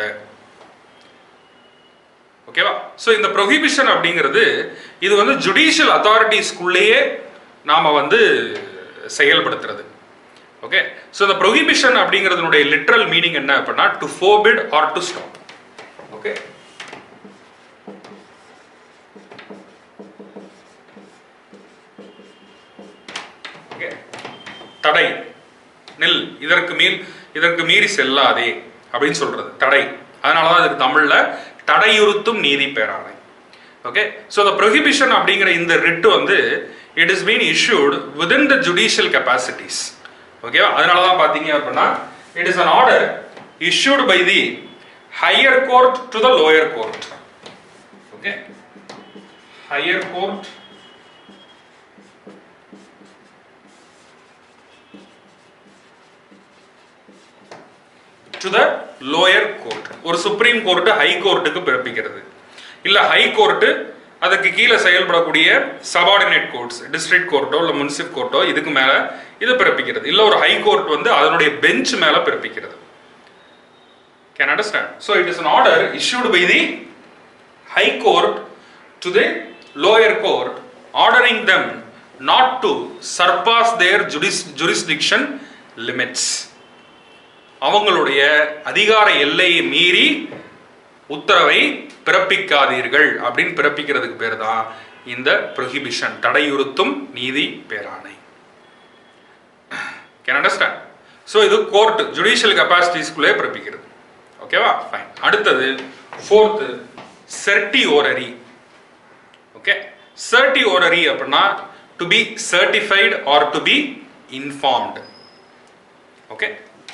ஓகேவா ஸோ இந்த ப்ரொஹிபிஷன் அப்படிங்கிறது இது வந்து ஜுடிஷியல் அத்தாரிட்டிஸ்குள்ளேயே நாம வந்து செயல்படுத்துறது ஓகே ஸோ இந்த ப்ரொஹிபிஷன் அப்படிங்கிறதுனுடைய லிட்ரல் மீனிங் என்ன அப்படின்னா to forbid or to stop okay okay தடை நில் இதற்கு மீள் இதற்கு மீறி செல்லாதே அப்படின்னு சொல்றது தடை அதனால தான் இதுக்கு தமிழ்ல தடையுறுத்தும் நீதி பேராணை ஓகே ஸோ த ப்ரொஹிபிஷன் அப்படிங்கிற இந்த ரிட்டு வந்து it is been issued within the judicial capacities ஓகேவா அதனால தான் பார்த்தீங்க அப்படின்னா it is an order issued by the higher court to the lower court okay higher court to the lower court ஒரு supreme court high கோர்ட்டுக்கு பிறப்பிக்கிறது இல்ல high court அதுக்கு கீழே செயல்படக்கூடிய சபார்டினேட் கோர்ட்ஸ் டிஸ்ட்ரிக்ட் கோர்ட்டோ இல்ல முனிசிப் கோர்ட்டோ இதுக்கு மேல இது பிறப்பிக்கிறது இல்ல ஒரு ஹை கோர்ட் வந்து அதனுடைய பெஞ்ச் மேல பிறப்பிக்கிறது can understand so it is an order issued by the high court to the lower court ordering them not to surpass their ஜுடிஸ் ஜுரிஸ்டிக்ஷன் லிமிட்ஸ் அவங்களுடைய அதிகார எல்லையை மீறி உத்தரவை பிறப்பிக்காதீர்கள் அப்படின்னு பிறப்பிக்கிறதுக்கு பேர் தான் இந்த ப்ரொஹிபிஷன் தடையுறுத்தும் நீதி பேராணை கேன் அண்டர்ஸ்டாண்ட் ஸோ இது கோர்ட் ஜுடிஷியல் கெப்பாசிட்டிஸ்குள்ளே பிறப்பிக்கிறது ஓகேவா ஃபைன் அடுத்தது ஃபோர்த்து செர்டி ஓரரி ஓகே சர்டி ஓரரி அப்படின்னா to be certified or to be informed okay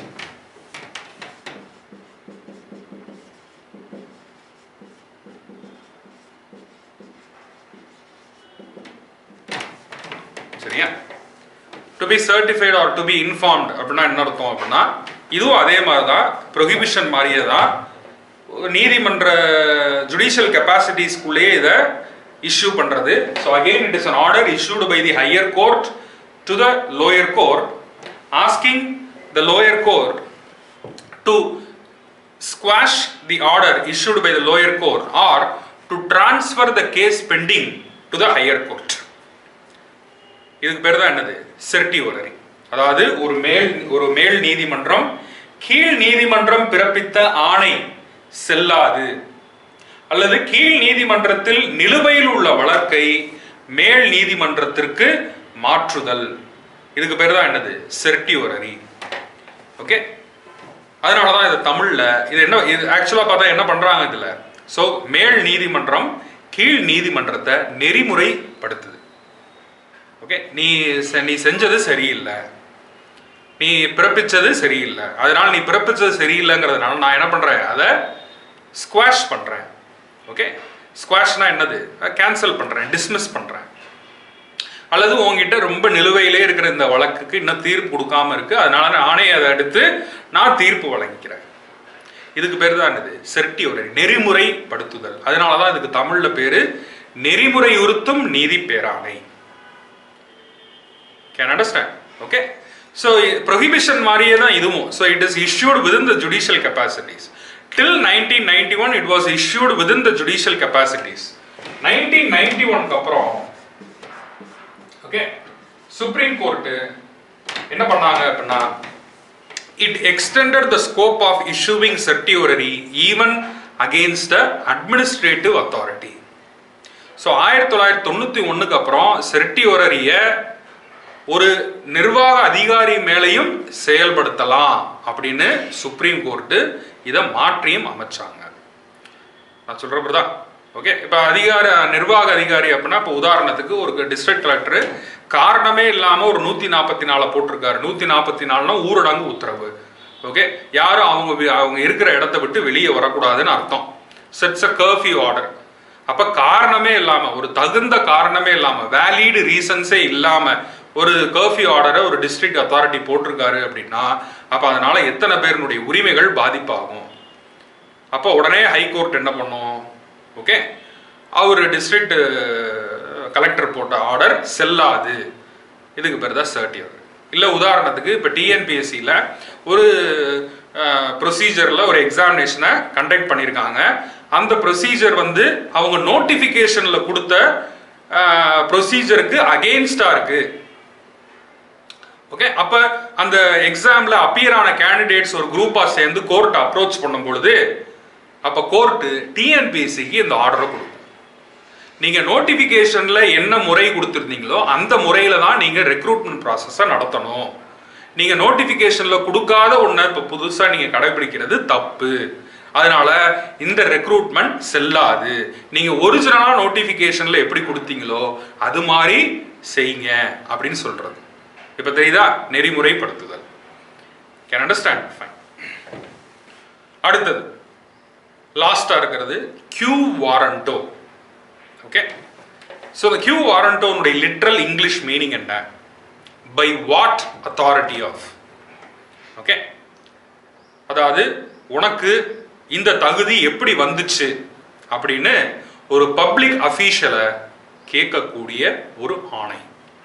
சரியா to be certified or to be informed அப்படின்னா என்ன அர்த்தம் அப்படின்னா இதுவும் அதே மாதிரி தான் ப்ரொஹிபிஷன் மாதிரியே தான் நீதிமன்ற ஜுடிஷியல் கெப்பாசிட்டிஸ்குள்ளேயே இதை இஷ்யூ பண்றது so again it is an order issued by the higher court to the lower court asking the lower court to squash the order issued by the lower court or to transfer the case pending to the higher court இதுக்கு பேர் தான் என்னது செர்டி ஒரரி அதாவது ஒரு மேல் ஒரு மேல் நீதிமன்றம் கீழ் நீதிமன்றம் பிறப்பித்த ஆணை செல்லாது அல்லது கீழ் நீதிமன்றத்தில் நிலுவையில் உள்ள வழக்கை மேல் நீதிமன்றத்திற்கு மாற்றுதல் இதுக்கு பேர் தான் என்னது செர்டி ஒரரி ஓகே அதனால தான் இது தமிழ்ல இது என்ன இது ஆக்சுவலாக பார்த்தா என்ன பண்றாங்க இதுல ஸோ மேல் நீதிமன்றம் கீழ் நீதிமன்றத்தை நெறிமுறைப்படுத்துது ஓகே நீ செ- நீ செஞ்சது சரியில்லை நீ பிறப்பிச்சது சரியில்லை அதனால நீ பிறப்பிச்சது சரியில்லைங்கிறதுனால நான் என்ன பண்றேன் அதை ஸ்குவாஷ் பண்றேன் ஓகே ஸ்குவாஷ்னா என்னது கேன்சல் பண்றேன் டிஸ்மிஸ் பண்றேன் அல்லது உங்ககிட்ட ரொம்ப நிலுவையிலே இருக்கிற இந்த வழக்குக்கு இன்னும் தீர்ப்பு கொடுக்காம இருக்கு அதனால நானே அதை எடுத்து நான் தீர்ப்பு வழங்கிக்கிறேன் இதுக்கு பேர் தான் என்னது செர்டி ஒரு நெறிமுறைப்படுத்துதல் அதனால தான் இதுக்கு தமிழ்ல பேரு நெறிமுறையுறுத்தும் நீதி பேராணை can understand okay so prohibition மாதிரியே தான் இதுவும் so it is issued within the judicial capacities till 1991 it was issued within the judicial capacities 1991 க்கு அப்புறம் ஓகே சுப்ரீம் கோர்ட் என்ன பண்ணாங்க அப்படின்னா it extended the scope of issuing certiorari even against the administrative authority so ஆயிரத்தி தொள்ளாயிரத்தி தொண்ணூற்றி ஒன்றுக்கு அப்புறம் செர்டியோரரியை ஒரு நிர்வாக அதிகாரி மேலையும் செயல்படுத்தலாம் அப்படின்னு சுப்ரீம் கோர்ட்டு இதை மாற்றியும் அமைச்சாங்க நான் சொல்கிறப்ப தான் ஓகே இப்போ அதிகார நிர்வாக அதிகாரி அப்படின்னா இப்போ உதாரணத்துக்கு ஒரு டிஸ்ட்ரிக்ட் கலெக்டர் காரணமே இல்லாமல் ஒரு நூற்றி நாற்பத்தி நாலை போட்டிருக்காரு நூற்றி நாற்பத்தி நாலுனா ஊரடங்கு உத்தரவு ஓகே யாரும் அவங்க வி- அவங்க இருக்கிற இடத்த விட்டு வெளியே வரக்கூடாதுன்னு அர்த்தம் செட்ஸ் அ கர்ஃபியூ ஆர்டர் அப்போ காரணமே இல்லாமல் ஒரு தகுந்த காரணமே இல்லாமல் வேலிடு ரீசன்ஸே இல்லாமல் ஒரு கர்ஃபியூ ஆர்டரை ஒரு டிஸ்ட்ரிக்ட் அத்தாரிட்டி போட்டிருக்காரு அப்படின்னா அப்போ அதனால எத்தனை பேருனுடைய உரிமைகள் பாதிப்பாகும் அப்போ உடனே ஹைகோர்ட் என்ன பண்ணும் ஓகே அவர் டிஸ்ட்ரிக்ட் கலெக்டர் போட்ட ஆர்டர் செல்லாது இதுக்கு பேர் தான் சர்டியர் இல்லை உதாரணத்துக்கு இப்போ டிஎன்பிஎஸ்சியில் ஒரு ப்ரொசீஜரில் ஒரு எக்ஸாமினேஷனை கண்டக்ட் பண்ணியிருக்காங்க அந்த ப்ரொசீஜர் வந்து அவங்க நோட்டிஃபிகேஷனில் கொடுத்த ப்ரொசீஜருக்கு அகெயின்ஸ்டாக இருக்குது ஓகே அப்ப அந்த எக்ஸாம்ல அப்பியர் ஆன கேண்டிடேட்ஸ் ஒரு குரூப்பா சேர்ந்து கோர்ட் அப்ரோச் பண்ணும் பொழுது அப்ப கோர்ட் டிஎன்பிஎஸ்சிக்கு இந்த ஆர்டரை கொடுக்கும் நீங்க நோட்டிபிகேஷன்ல என்ன முறை கொடுத்துருந்தீங்களோ அந்த முறையில தான் நீங்க ரெக்ரூட்மெண்ட் ப்ராசஸை நடத்தணும் நீங்க நோட்டிபிகேஷன்ல கொடுக்காத ஒன்றை இப்ப புதுசா நீங்க கடைபிடிக்கிறது தப்பு அதனால இந்த ரெக்ரூட்மெண்ட் செல்லாது நீங்க ஒரிஜினலா நோட்டிபிகேஷன்ல எப்படி கொடுத்தீங்களோ அது மாதிரி செய்யுங்க அப்படின்னு சொல்றது இப்ப தெரியுதா நெறிமுறைப்படுத்துதல் கேன் அண்டர்ஸ்டாண்ட் ஃபைன் அடுத்தது லாஸ்டா இருக்கிறது கியூ வாரண்டோ ஓகே ஸோ இந்த கியூ வாரண்டோனுடைய லிட்ரல் இங்கிலீஷ் மீனிங் என்ன by what authority of okay அதாவது உனக்கு இந்த தகுதி எப்படி வந்துச்சு அப்படின்னு ஒரு பப்ளிக் அஃபீஷியலை கேட்கக்கூடிய ஒரு ஆணை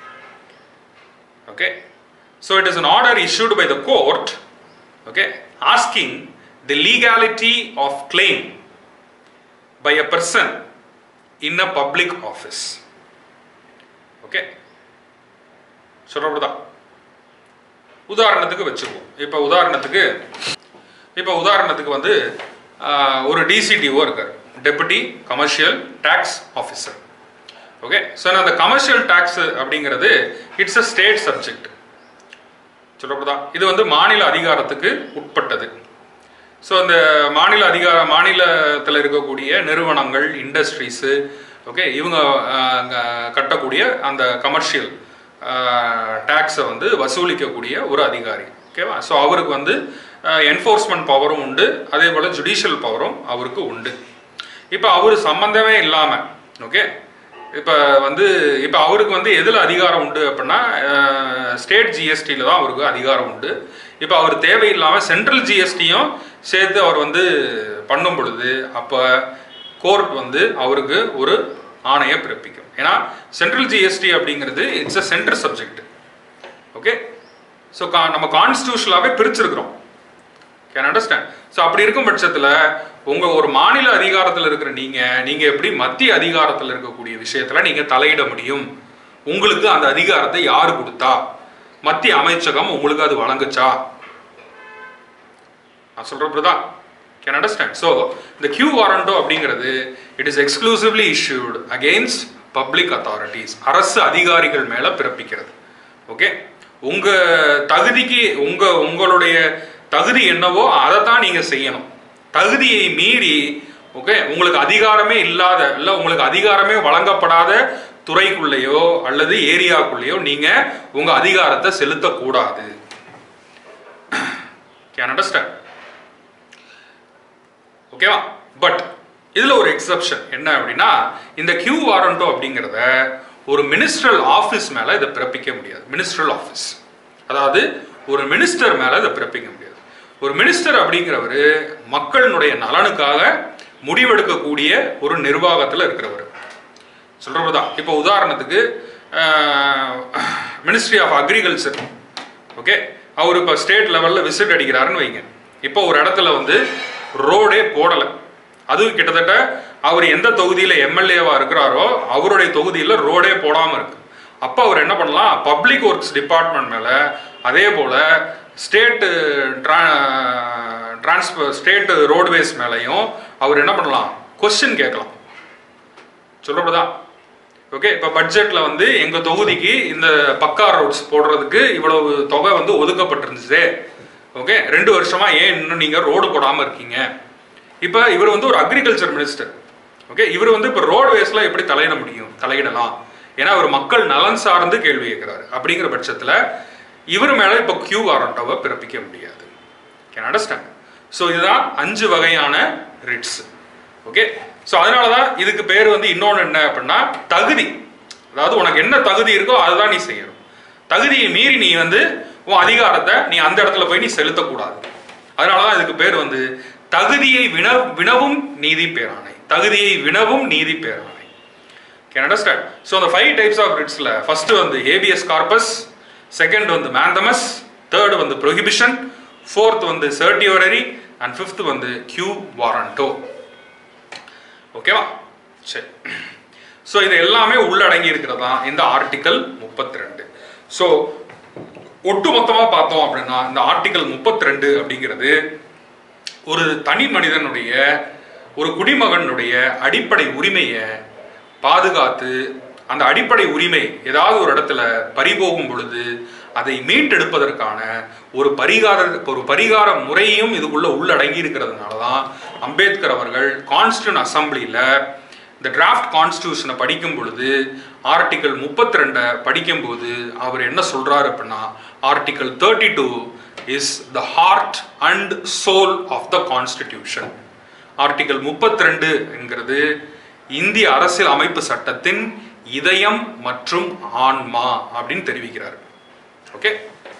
okay so it is an order issued by the court okay asking the legality of claim by a person in a public office okay சொல்றப்பதான் உதாரணத்துக்கு வச்சுக்குவோம் இப்போ உதாரணத்துக்கு இப்போ உதாரணத்துக்கு வந்து ஆஹ், ஒரு டிசிடிஓ இருக்கார் deputy commercial tax officer okay so அந்த கமர்ஷியல் டேக்ஸ் அப்படிங்கிறது இட்ஸ் அ ஸ்டேட் சப்ஜெக்ட் சொல்லப்படுதா இது வந்து மாநில அதிகாரத்துக்கு உட்பட்டது ஸோ இந்த மாநில அதிகார மாநிலத்தில் இருக்கக்கூடிய நிறுவனங்கள் இண்டஸ்ட்ரீஸு ஓகே இவங்க ஆஹ், க- கட்டக்கூடிய அந்த கமர்ஷியல் டேக்ஸை வந்து வசூலிக்கக்கூடிய ஒரு அதிகாரி ஓகேவா ஸோ அவருக்கு வந்து என்ஃபோர்ஸ்மெண்ட் பவரும் உண்டு அதே போல் ஜுடிஷியல் பவரும் அவருக்கு உண்டு இப்போ அவர் சம்பந்தமே இல்லாமல் ஓகே இப்போ வந்து இப்போ அவருக்கு வந்து எதில் அதிகாரம் உண்டு அப்படின்னா ஸ்டேட் ஜிஎஸ்டியில் தான் அவருக்கு அதிகாரம் உண்டு இப்போ அவர் தேவையில்லாமல் சென்ட்ரல் ஜிஎஸ்டியும் சேர்த்து அவர் வந்து பண்ணும் பொழுது அப்போ கோர்ட் வந்து அவருக்கு ஒரு ஆணையை பிறப்பிக்கும் ஏன்னா சென்ட்ரல் ஜிஎஸ்டி அப்படிங்கிறது it's a central subject okay so நம்ம கான்ஸ்டியூஷனாகவே பிரிச்சிருக்கிறோம் கேன் அண்டர்ஸ்டாண்ட் ஸோ அப்படி இருக்கும் பட்சத்தில் உங்கள் ஒரு மாநில அதிகாரத்தில் இருக்கிற நீங்கள் நீங்கள் எப்படி மத்திய அதிகாரத்தில் இருக்கக்கூடிய விஷயத்தில் நீங்கள் தலையிட முடியும் உங்களுக்கு அந்த அதிகாரத்தை யார் கொடுத்தா மத்திய அமைச்சகம் உங்களுக்கு அது வழங்குச்சா நான் சொல்கிறப்ப தான் கேன் அண்டர்ஸ்டாண்ட் ஸோ இந்த கியூ வாரண்டோ அப்படிங்கிறது it is exclusively issued against public authorities அரசு அதிகாரிகள் மேலே பிறப்பிக்கிறது ஓகே உங்க தகுதிக்கு உங்க உங்களுடைய தகுதி என்னவோ அதை தான் நீங்க செய்யணும் தகுதியை மீறி ஓகே உங்களுக்கு அதிகாரமே இல்லாத இல்லை உங்களுக்கு அதிகாரமே வழங்கப்படாத துறைக்குள்ளேயோ அல்லது ஏரியாக்குள்ளேயோ நீங்க உங்க அதிகாரத்தை செலுத்தக்கூடாது கேன் அண்டர்ஸ்டாண்ட் ஓகேவா பட் இதுல ஒரு எக்ஸப்ஷன் என்ன அப்படின்னா இந்த கியூ வாரண்டோ அப்படிங்கிறத ஒரு மினிஸ்ட்ரல் ஆஃபீஸ் மேல இதை பிறப்பிக்க முடியாது மினிஸ்ட்ரல் ஆஃபீஸ் அதாவது ஒரு மினிஸ்டர் மேல இதை பிறப்பிக்க முடியாது ஒரு மினிஸ்டர் அப்படிங்கிறவர் மக்களினுடைய நலனுக்காக முடிவெடுக்கக்கூடிய ஒரு நிர்வாகத்தில் இருக்கிறவர் சொல்றது தான் இப்போ உதாரணத்துக்கு மினிஸ்ட்ரி ஆஃப் அக்ரிகல்ச்சர் ஓகே அவர் இப்போ ஸ்டேட் லெவலில் விசிட் அடிக்கிறாருன்னு வைங்க இப்போ ஒரு இடத்துல வந்து ரோடே போடலை அதுவும் கிட்டத்தட்ட அவர் எந்த தொகுதியில் எம்எல்ஏவா இருக்கிறாரோ அவருடைய தொகுதியில் ரோடே போடாமல் இருக்கு அப்போ அவர் என்ன பண்ணலாம் பப்ளிக் ஒர்க்ஸ் டிபார்ட்மெண்ட் மேலே அதே போல் ஸ்டேட்டு டிரான்ஸ்பர் ஸ்டேட் ரோட்வேஸ் மேலேயும் அவர் என்ன பண்ணலாம் கொஸ்டின் கேட்கலாம் சொல்லப்படுதா ஓகே இப்போ பட்ஜெட்டில் வந்து எங்கள் தொகுதிக்கு இந்த பக்கா ரோட்ஸ் போடுறதுக்கு இவ்வளவு தொகை வந்து ஒதுக்கப்பட்டிருந்துச்சு ஓகே ரெண்டு வருஷமா ஏன் இன்னும் நீங்கள் ரோடு போடாமல் இருக்கீங்க இப்போ இவர் வந்து ஒரு அக்ரிகல்ச்சர் மினிஸ்டர் ஓகே இவர் வந்து இப்போ ரோட்வேஸ்ல எப்படி தலையிட முடியும் தலையிடலாம் ஏன்னா அவர் மக்கள் நலன் சார்ந்து கேள்வி கேட்கிறாரு அப்படிங்கிற பட்சத்தில் இவர் மேல இப்போ கியூ வாரண்டோவை பிறப்பிக்க முடியாது கேன் அண்டர்ஸ்டாண்ட் ஸோ இதுதான் அஞ்சு வகையான ரிட்ஸ் ஓகே ஸோ அதனால தான் இதுக்கு பேர் வந்து இன்னொன்று என்ன அப்படின்னா தகுதி அதாவது உனக்கு என்ன தகுதி இருக்கோ அதுதான் நீ செய்யணும் தகுதியை மீறி நீ வந்து உன் அதிகாரத்தை நீ அந்த இடத்துல போய் நீ செலுத்தக்கூடாது அதனால தான் இதுக்கு பேர் வந்து தகுதியை வின வினவும் நீதி பேராணை தகுதியை வினவும் நீதி பேராணை கேன் அண்டர்ஸ்டாண்ட் ஸோ அந்த ஃபைவ் டைப்ஸ் ஆஃப் ரிட்ஸில் ஃபர்ஸ்ட் வந்து ஏபிஎஸ் கார்பஸ் செகண்ட் வந்து மேந்தமஸ் தேர்ட் வந்து ப்ரொஹிபிஷன் ஃபோர்த் வந்து சர்டியோரரி அண்ட் ஃபிஃப்த் வந்து கியூ வாரண்டோ ஓகேவா சரி ஸோ இது எல்லாமே உள்ளடங்கி இருக்கிறது தான் இந்த ஆர்டிக்கல் முப்பத்தி ரெண்டு ஸோ ஒட்டு மொத்தமாக பார்த்தோம் அப்படின்னா இந்த ஆர்டிக்கல் முப்பத்தி ரெண்டு அப்படிங்கிறது ஒரு தனி மனிதனுடைய ஒரு குடிமகனுடைய அடிப்படை உரிமையை பாதுகாத்து அந்த அடிப்படை உரிமை ஏதாவது ஒரு இடத்துல பறிபோகும் பொழுது அதை மீட்டெடுப்பதற்கான ஒரு பரிகார ஒரு பரிகார முறையும் இதுக்குள்ள உள்ளடங்கி இருக்கிறதுனால தான் அம்பேத்கர் அவர்கள் கான்ஸ்டியூன் அசம்பிளியில் இந்த டிராஃப்ட் கான்ஸ்டியூஷனை படிக்கும் பொழுது ஆர்டிகல் முப்பத்தி ரெண்டை படிக்கும்போது அவர் என்ன சொல்றாரு அப்படின்னா article thirty two is the heart and soul of the constitution article முப்பத்தி ரெண்டு என்கிறது இந்திய அரசியல் அமைப்பு சட்டத்தின் இதயம் மற்றும் ஆன்மா அப்படின்னு தெரிவிக்கிறார் ஓகே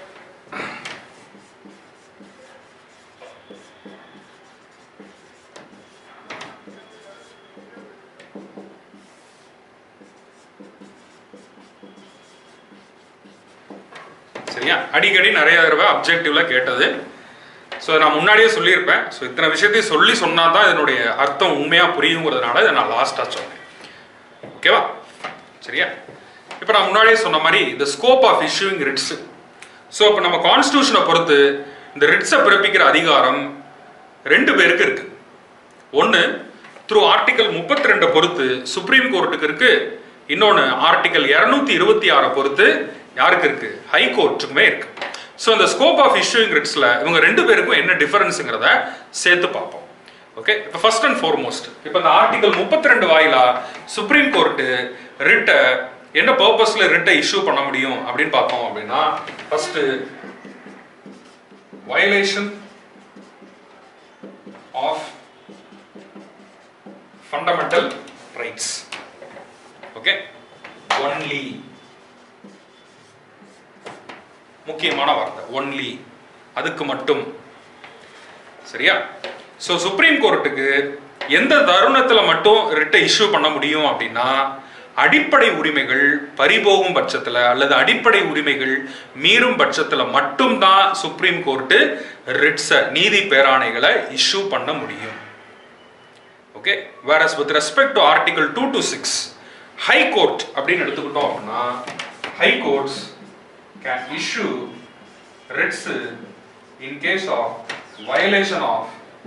சரியா அடிக்கடி நிறைய தடவை அப்ஜெக்டிவ்ல கேட்டது ஸோ நான் முன்னாடியே சொல்லியிருப்பேன் ஸோ இத்தனை விஷயத்தையும் சொல்லி சொன்னா தான் இதனுடைய அர்த்தம் உண்மையாக புரியுங்கிறதுனால இதை நான் லாஸ்ட்டாக சொன்னேன் ஓகேவா சரியா இப்போ நான் முன்னாடியே சொன்ன மாதிரி இந்த scope of issuing writs so இப்போ நம்ம கான்ஸ்டியூஷனை பொறுத்து இந்த ரிட்ஸை பிறப்பிக்கிற அதிகாரம் ரெண்டு பேருக்கு இருக்கு ஒன்று த்ரூ ஆர்டிகல் முப்பத்தி ரெண்டை பொறுத்து சுப்ரீம் கோர்ட்டுக்கு இருக்கு இன்னொன்று ஆர்டிகல் இரநூத்தி இருபத்தி ஆறை பொறுத்து யாருக்கு இருக்கு ஹை கோர்ட்டுக்குமே இருக்கு ஸோ இந்த ஸ்கோப் ஆஃப் இஷ்யூயிங் ரிட்ஸில் இவங்க ரெண்டு பேருக்கும் என்ன டிஃபரன்ஸுங்கிறத சேர்த்து பார்ப்போம் ஓகே இப்போ ஃபர்ஸ்ட் அண்ட் ஃபார்மோஸ்ட் இப்போ இந்த ஆர்டிகல் முப்பத்தி ரெண்டு வாயிலா சுப்ரீம் கோர்ட்டு ரிட்டை என்ன பர்பஸ்ல ரிட்டை இஷ்யூ பண்ண முடியும் அப்படின்னு பார்த்தோம் அப்படின்னா first violation of fundamental rights okay only முக்கியமான வார்த்தை ஒன்லி அதுக்கு மட்டும் சரியா ஸோ சுப்ரீம் கோர்ட்டுக்கு எந்த தருணத்தில் மட்டும் ரிட்டை இஷ்யூ பண்ண முடியும் அப்படின்னா அடிப்படை உரிமைகள் பறிபோகும் பட்சத்தில் அல்லது அடிப்படை உரிமைகள் மீறும் பட்சத்தில் மட்டும்தான் சுப்ரீம் கோர்ட்டு ரிட்ஸை நீதி பேராணைகளை இஷ்யூ பண்ண முடியும் okay whereas with respect to article two two six high court அப்படின்னு எடுத்துக்கிட்டோம் அப்படின்னா high courts can issue writs in case of violation of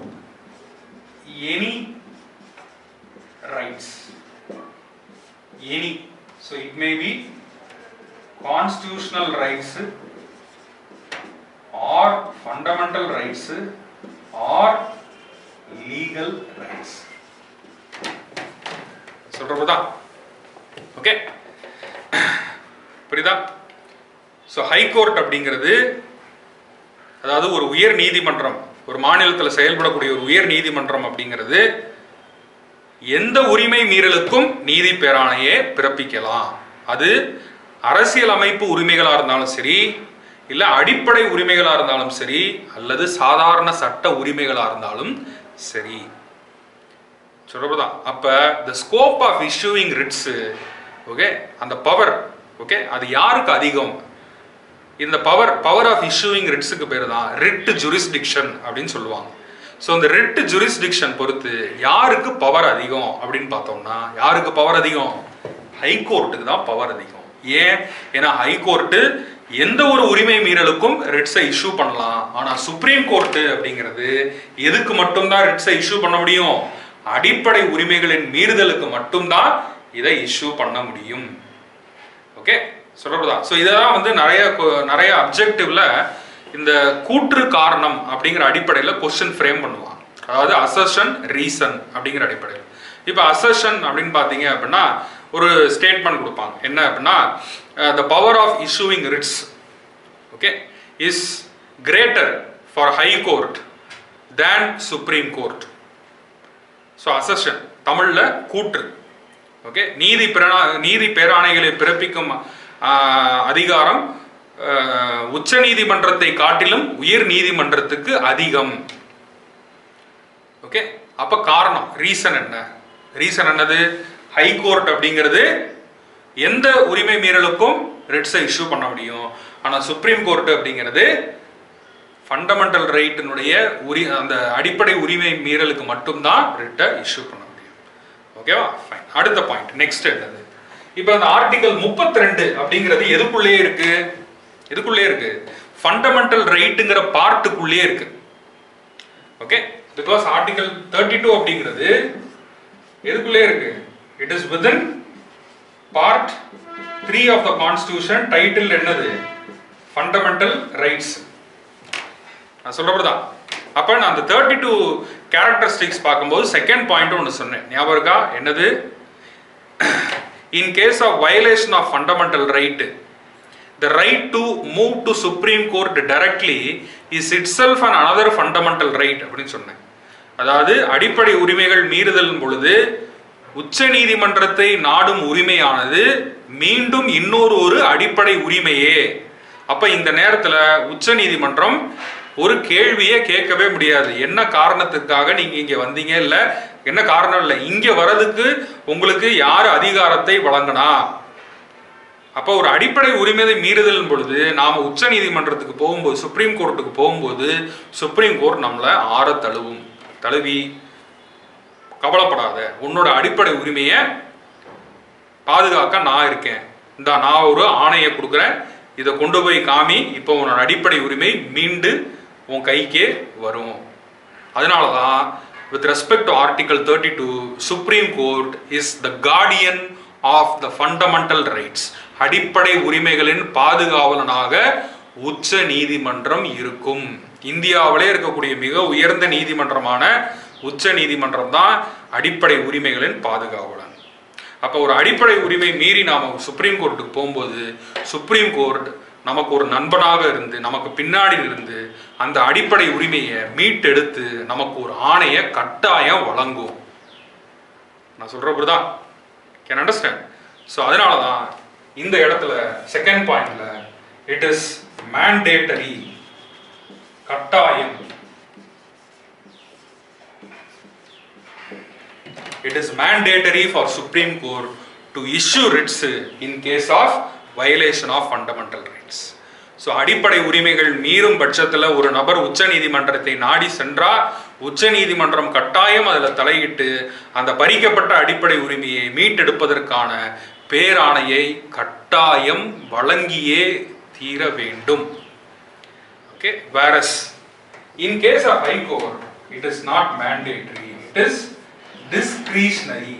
any rights any so it may be constitutional rights or fundamental rights or legal rights சொல்றப்பதா okay புரியுதா so high court அப்படிங்கிறது அதாவது ஒரு உயர் நீதிமன்றம் ஒரு மாநிலத்தில் செயல்படக்கூடிய ஒரு உயர் நீதிமன்றம் அப்படிங்கிறது எந்த உரிமை மீறலுக்கும் நீதி பேராணையே பிறப்பிக்கலாம் அது அரசியல் அமைப்பு உரிமைகளா இருந்தாலும் சரி இல்ல அடிப்படை உரிமைகளா இருந்தாலும் சரி அல்லது சாதாரண சட்ட உரிமைகளா இருந்தாலும் சரி சொல்றதுதான் அப்ப the scope of issuing writs okay அந்த பவர் ஓகே அது யாருக்கு அதிகம் இந்த பவர் பவர் ஆஃப் இஷ்யூவிங் ரிட்ஸுக்கு பேர் தான் ரிட் ஜுரிஸ்டிக்ஷன் அப்படின்னு சொல்லுவாங்க ஸோ இந்த ரிட் ஜுரிஸ்டிக்ஷன் பொறுத்து யாருக்கு பவர் அதிகம் அப்படின்னு பார்த்தோம்னா யாருக்கு பவர் அதிகம் ஹைகோர்ட்டுக்கு தான் பவர் அதிகம் ஏன் ஏன்னா ஹைகோர்ட்டு எந்த ஒரு உரிமை மீறலுக்கும் ரிட்ஸை இஷ்யூ பண்ணலாம் ஆனா சுப்ரீம் கோர்ட்டு அப்படிங்கிறது எதுக்கு மட்டும்தான் ரிட்ஸை இஷ்யூ பண்ண முடியும் அடிப்படை உரிமைகளின் மீறுதலுக்கு மட்டும்தான் இதை இஷ்யூ பண்ண முடியும் ஓகே சொல்றதா ஸோ இதெல்லாம் வந்து நிறைய கொ- நிறைய அப்ஜெக்டிவ்ல இந்த கூற்று காரணம் அப்படிங்கிற அடிப்படையில் கொஸ்டின் ஃப்ரேம் பண்ணுவாங்க அதாவது அசர்ஷன் ரீசன் அப்படிங்கிற அடிப்படையில் இப்போ அசர்ஷன் அப்படின்னு பார்த்தீங்க அப்படின்னா ஒரு ஸ்டேட்மெண்ட் கொடுப்பாங்க என்ன அப்படின்னா the power of issuing writs okay is greater for high court than supreme court so assertion தமிழில் கூற்று ஓகே நீதி பிரணா நீதி பேராணைகளை பிறப்பிக்கும் ஆஹ், அதிகாரம் ஆஹ், உச்ச நீதிமன்றத்தை காட்டிலும் உயர் நீதிமன்றத்துக்கு அதிகம் ஓகே அப்ப காரணம் ரீசன் என்ன ரீசன் என்னது ஹை கோர்ட் அப்படிங்கிறது எந்த உரிமை மீறலுக்கும் ரிட்ஸை இஷ்யூ பண்ண முடியும் ஆனா சுப்ரீம் கோர்ட் அப்படிங்கிறது ஃபண்டமெண்டல் ரைட்டினுடைய உரி அந்த அடிப்படை உரிமை மீறலுக்கு மட்டும்தான் ரிட்டை இஷ்யூ பண்ண முடியும் ஓகேவா ஃபைன் அடுத்த பாயிண்ட் நெக்ஸ்ட் என்னது இப்போ அந்த ஆர்டிகல் 32 அப்படிங்கிறது எதுக்குள்ளேயே இருக்கு எதுக்குள்ளேயே இருக்கு ஃபண்டமெண்டல் ரைட்டுங்கிற பார்ட்டுக்குள்ளேயே இருக்கு okay because article thirty two அப்படிங்கிறது எதுக்குள்ளே இருக்கு it is within part three of the constitution title என்னது ஃபண்டமெண்டல் ரைட்ஸ் நான் சொல்றதுதான் அப்ப நான் அந்த தேர்ட்டி டூ கேரக்டரிஸ்டிக்ஸ் பார்க்கும்போது செகண்ட் பாயிண்ட் ஒன்று சொன்னேன் ஞாபகம் இருக்கா என்னது in case of violation of fundamental right the right to move to supreme court directly is itself an another fundamental right அப்படின்னு சொன்னேன் அதாவது அடிப்படை உரிமைகள் மீறுதல் பொழுது உச்ச நீதிமன்றத்தை நாடும் உரிமையானது மீண்டும் இன்னொரு ஒரு அடிப்படை உரிமையே அப்ப இந்த நேரத்துல உச்ச நீதிமன்றம் ஒரு கேள்வியே கேட்கவே முடியாது என்ன காரணத்துக்காக நீங்க இங்க வந்தீங்க இல்ல என்ன காரணம் இல்லை இங்க வர்றதுக்கு உங்களுக்கு யார் அதிகாரத்தை வழங்கினா அப்போ ஒரு அடிப்படை உரிமையை மீறுதல் பொழுது நாம உச்ச நீதிமன்றத்துக்கு போகும்போது சுப்ரீம் கோர்ட்டுக்கு போகும்போது சுப்ரீம் கோர்ட் நம்மளை ஆற தழுவும் தழுவி கவலைப்படாத உன்னோட அடிப்படை உரிமையை பாதுகாக்க நான் இருக்கேன் இந்த நான் ஒரு ஆணையை கொடுக்குறேன் இதை கொண்டு போய் காமி இப்போ உன்னோட அடிப்படை உரிமை மீண்டு உன் கைக்கே வரும் அதனால தான் with respect to article thirty two supreme court is the guardian of the fundamental rights அடிப்படை உரிமைகளின் பாதுகாவலனாக உச்ச நீதிமன்றம் இருக்கும் இந்தியாவிலே இருக்கக்கூடிய மிக உயர்ந்த நீதிமன்றமான உச்ச நீதிமன்றம் தான் அடிப்படை உரிமைகளின் பாதுகாவலன் அப்போ ஒரு அடிப்படை உரிமை மீறி நாம சுப்ரீம் கோர்ட்டுக்கு போகும்போது சுப்ரீம் கோர்ட் நமக்கு ஒரு நண்பனாக இருந்து நமக்கு பின்னாடி இருந்து அந்த அடிப்படை உரிமையை மீட்டெடுத்து நமக்கு ஒரு ஆணையை கட்டாயம் வழங்கும் நான் சொல்ற புரியுதா கேன் அண்டர்ஸ்டாண்ட் ஸோ அதனால தான் இந்த இடத்துல செகண்ட் பாயிண்ட்ல இட் இஸ் மேண்டேட்டரி கட்டாயம் it is mandatory for Supreme Court to issue writs in case of violation of fundamental rights. So அடிப்படை உரிமைகள் மீறும் பட்சத்தில் ஒரு நபர் உச்ச நீதிமன்றத்தை நாடி சென்றால் உச்ச நீதிமன்றம் கட்டாயம் அதில் தலையிட்டு அந்த பறிக்கப்பட்ட அடிப்படை உரிமையை மீட்டெடுப்பதற்கான பேராணையை கட்டாயம் வழங்கியே தீர வேண்டும் okay whereas in case of high court it is not mandatory it is discretionary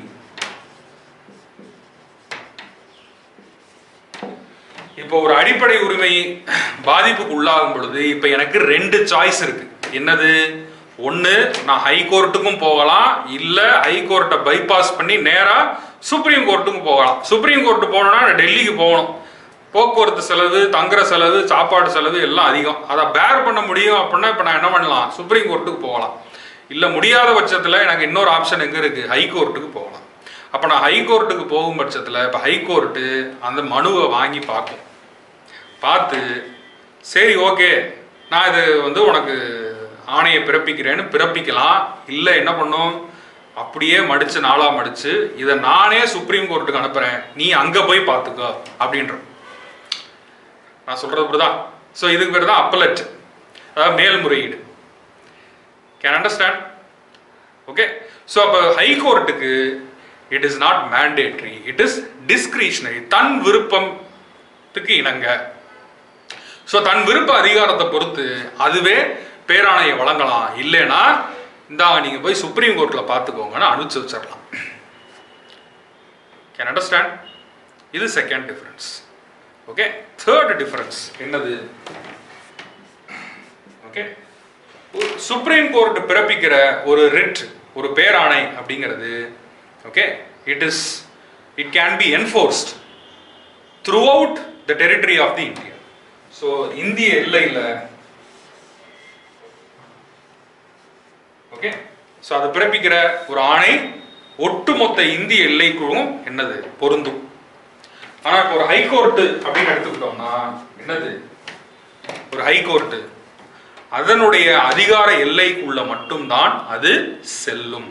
இப்போ ஒரு அடிப்படை உரிமை பாதிப்புக்கு உள்ளாகும் பொழுது இப்போ எனக்கு ரெண்டு சாய்ஸ் இருக்கு என்னது ஒன்று நான் ஹை கோர்ட்டுக்கும் போகலாம் இல்லை ஹை கோர்ட்டை பைபாஸ் பண்ணி நேராக சுப்ரீம் கோர்ட்டுக்கும் போகலாம் சுப்ரீம் கோர்ட்டு போகணும்னா நான் டெல்லிக்கு போகணும் போக்குவரத்து செலவு தங்குற செலவு சாப்பாடு செலவு எல்லாம் அதிகம் அதை பேர் பண்ண முடியும் அப்படின்னா இப்போ நான் என்ன பண்ணலாம் சுப்ரீம் கோர்ட்டுக்கு போகலாம் இல்லை முடியாத பட்சத்தில் எனக்கு இன்னொரு ஆப்ஷன் எங்கே இருக்குது ஹை கோர்ட்டுக்கு போகலாம் அப்போ நான் ஹை கோர்ட்டுக்கு போகும் பட்சத்தில் இப்போ ஹை கோர்ட்டு அந்த மனுவை வாங்கி பார்க்கும் பார்த்து சரி ஓகே நான் இது வந்து உனக்கு ஆணையை பிறப்பிக்கிறேன்னு பிறப்பிக்கலாம் இல்லை என்ன பண்ணும் அப்படியே மடிச்சு நாளா மடிச்சு இதை நானே சுப்ரீம் கோர்ட்டுக்கு அனுப்புறேன் நீ அங்க போய் பார்த்துக்கோ அப்படின்ற நான் சொல்றது புரியுதா ஸோ இதுக்கு பேர் தான் அப்பலட் அதாவது மேல்முறையீடு கேன் அண்டர்ஸ்டாண்ட் ஓகே ஸோ அப்போ ஹை கோர்ட்டுக்கு it is not mandatory it is discretionary தன் விருப்பத்துக்கு இணங்க ஸோ தன் விருப்ப அதிகாரத்தை பொறுத்து அதுவே பேராணையை வழங்கலாம் இல்லைன்னா இந்தாங்க நீங்க போய் சுப்ரீம் கோர்ட்ல பார்த்துக்கோங்கன்னு அனுப்பிச்சு வச்சிடலாம் கேன் அண்டர்ஸ்டாண்ட் இது second difference okay third difference என்னது ஓகே சுப்ரீம் கோர்ட் பிறப்பிக்கிற ஒரு ரிட் ஒரு பேராணை அப்படிங்கிறது okay it is it can be enforced throughout the territory of the India so இந்திய எல்லையில் ஓகே ஸோ அது பிறப்பிக்கிற ஒரு ஆணை ஒட்டுமொத்த இந்திய எல்லைக்குழும் என்னது பொருந்தும் ஆனா இப்போ ஒரு ஹைகோர்ட்டு அப்படின்னு எடுத்துக்கிட்டோம்னா என்னது ஒரு ஹைகோர்ட்டு அதனுடைய அதிகார எல்லைக்குள்ள மட்டும்தான் அது செல்லும்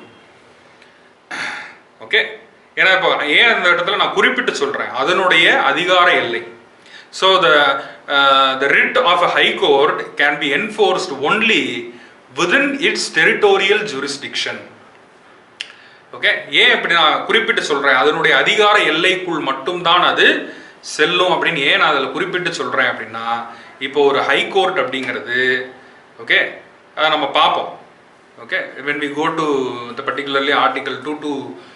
ஓகே ஏன்னா இப்போ ஏன் அந்த இடத்துல நான் குறிப்பிட்டு சொல்றேன் அதனுடைய அதிகார எல்லை so the the writ of a high court can be enforced only within its territorial jurisdiction okay ஏன் இப்படி நான் குறிப்பிட்டு சொல்றேன் அதனுடைய அதிகார எல்லைக்குள் மட்டும்தான் அது செல்லும் அப்படின்னு ஏன் நான் அதில் குறிப்பிட்டு சொல்றேன் அப்படின்னா இப்போ ஒரு ஹைகோர்ட் அப்படிங்கிறது ஓகே அதை நம்ம பார்ப்போம் okay when we go to the particularly article two two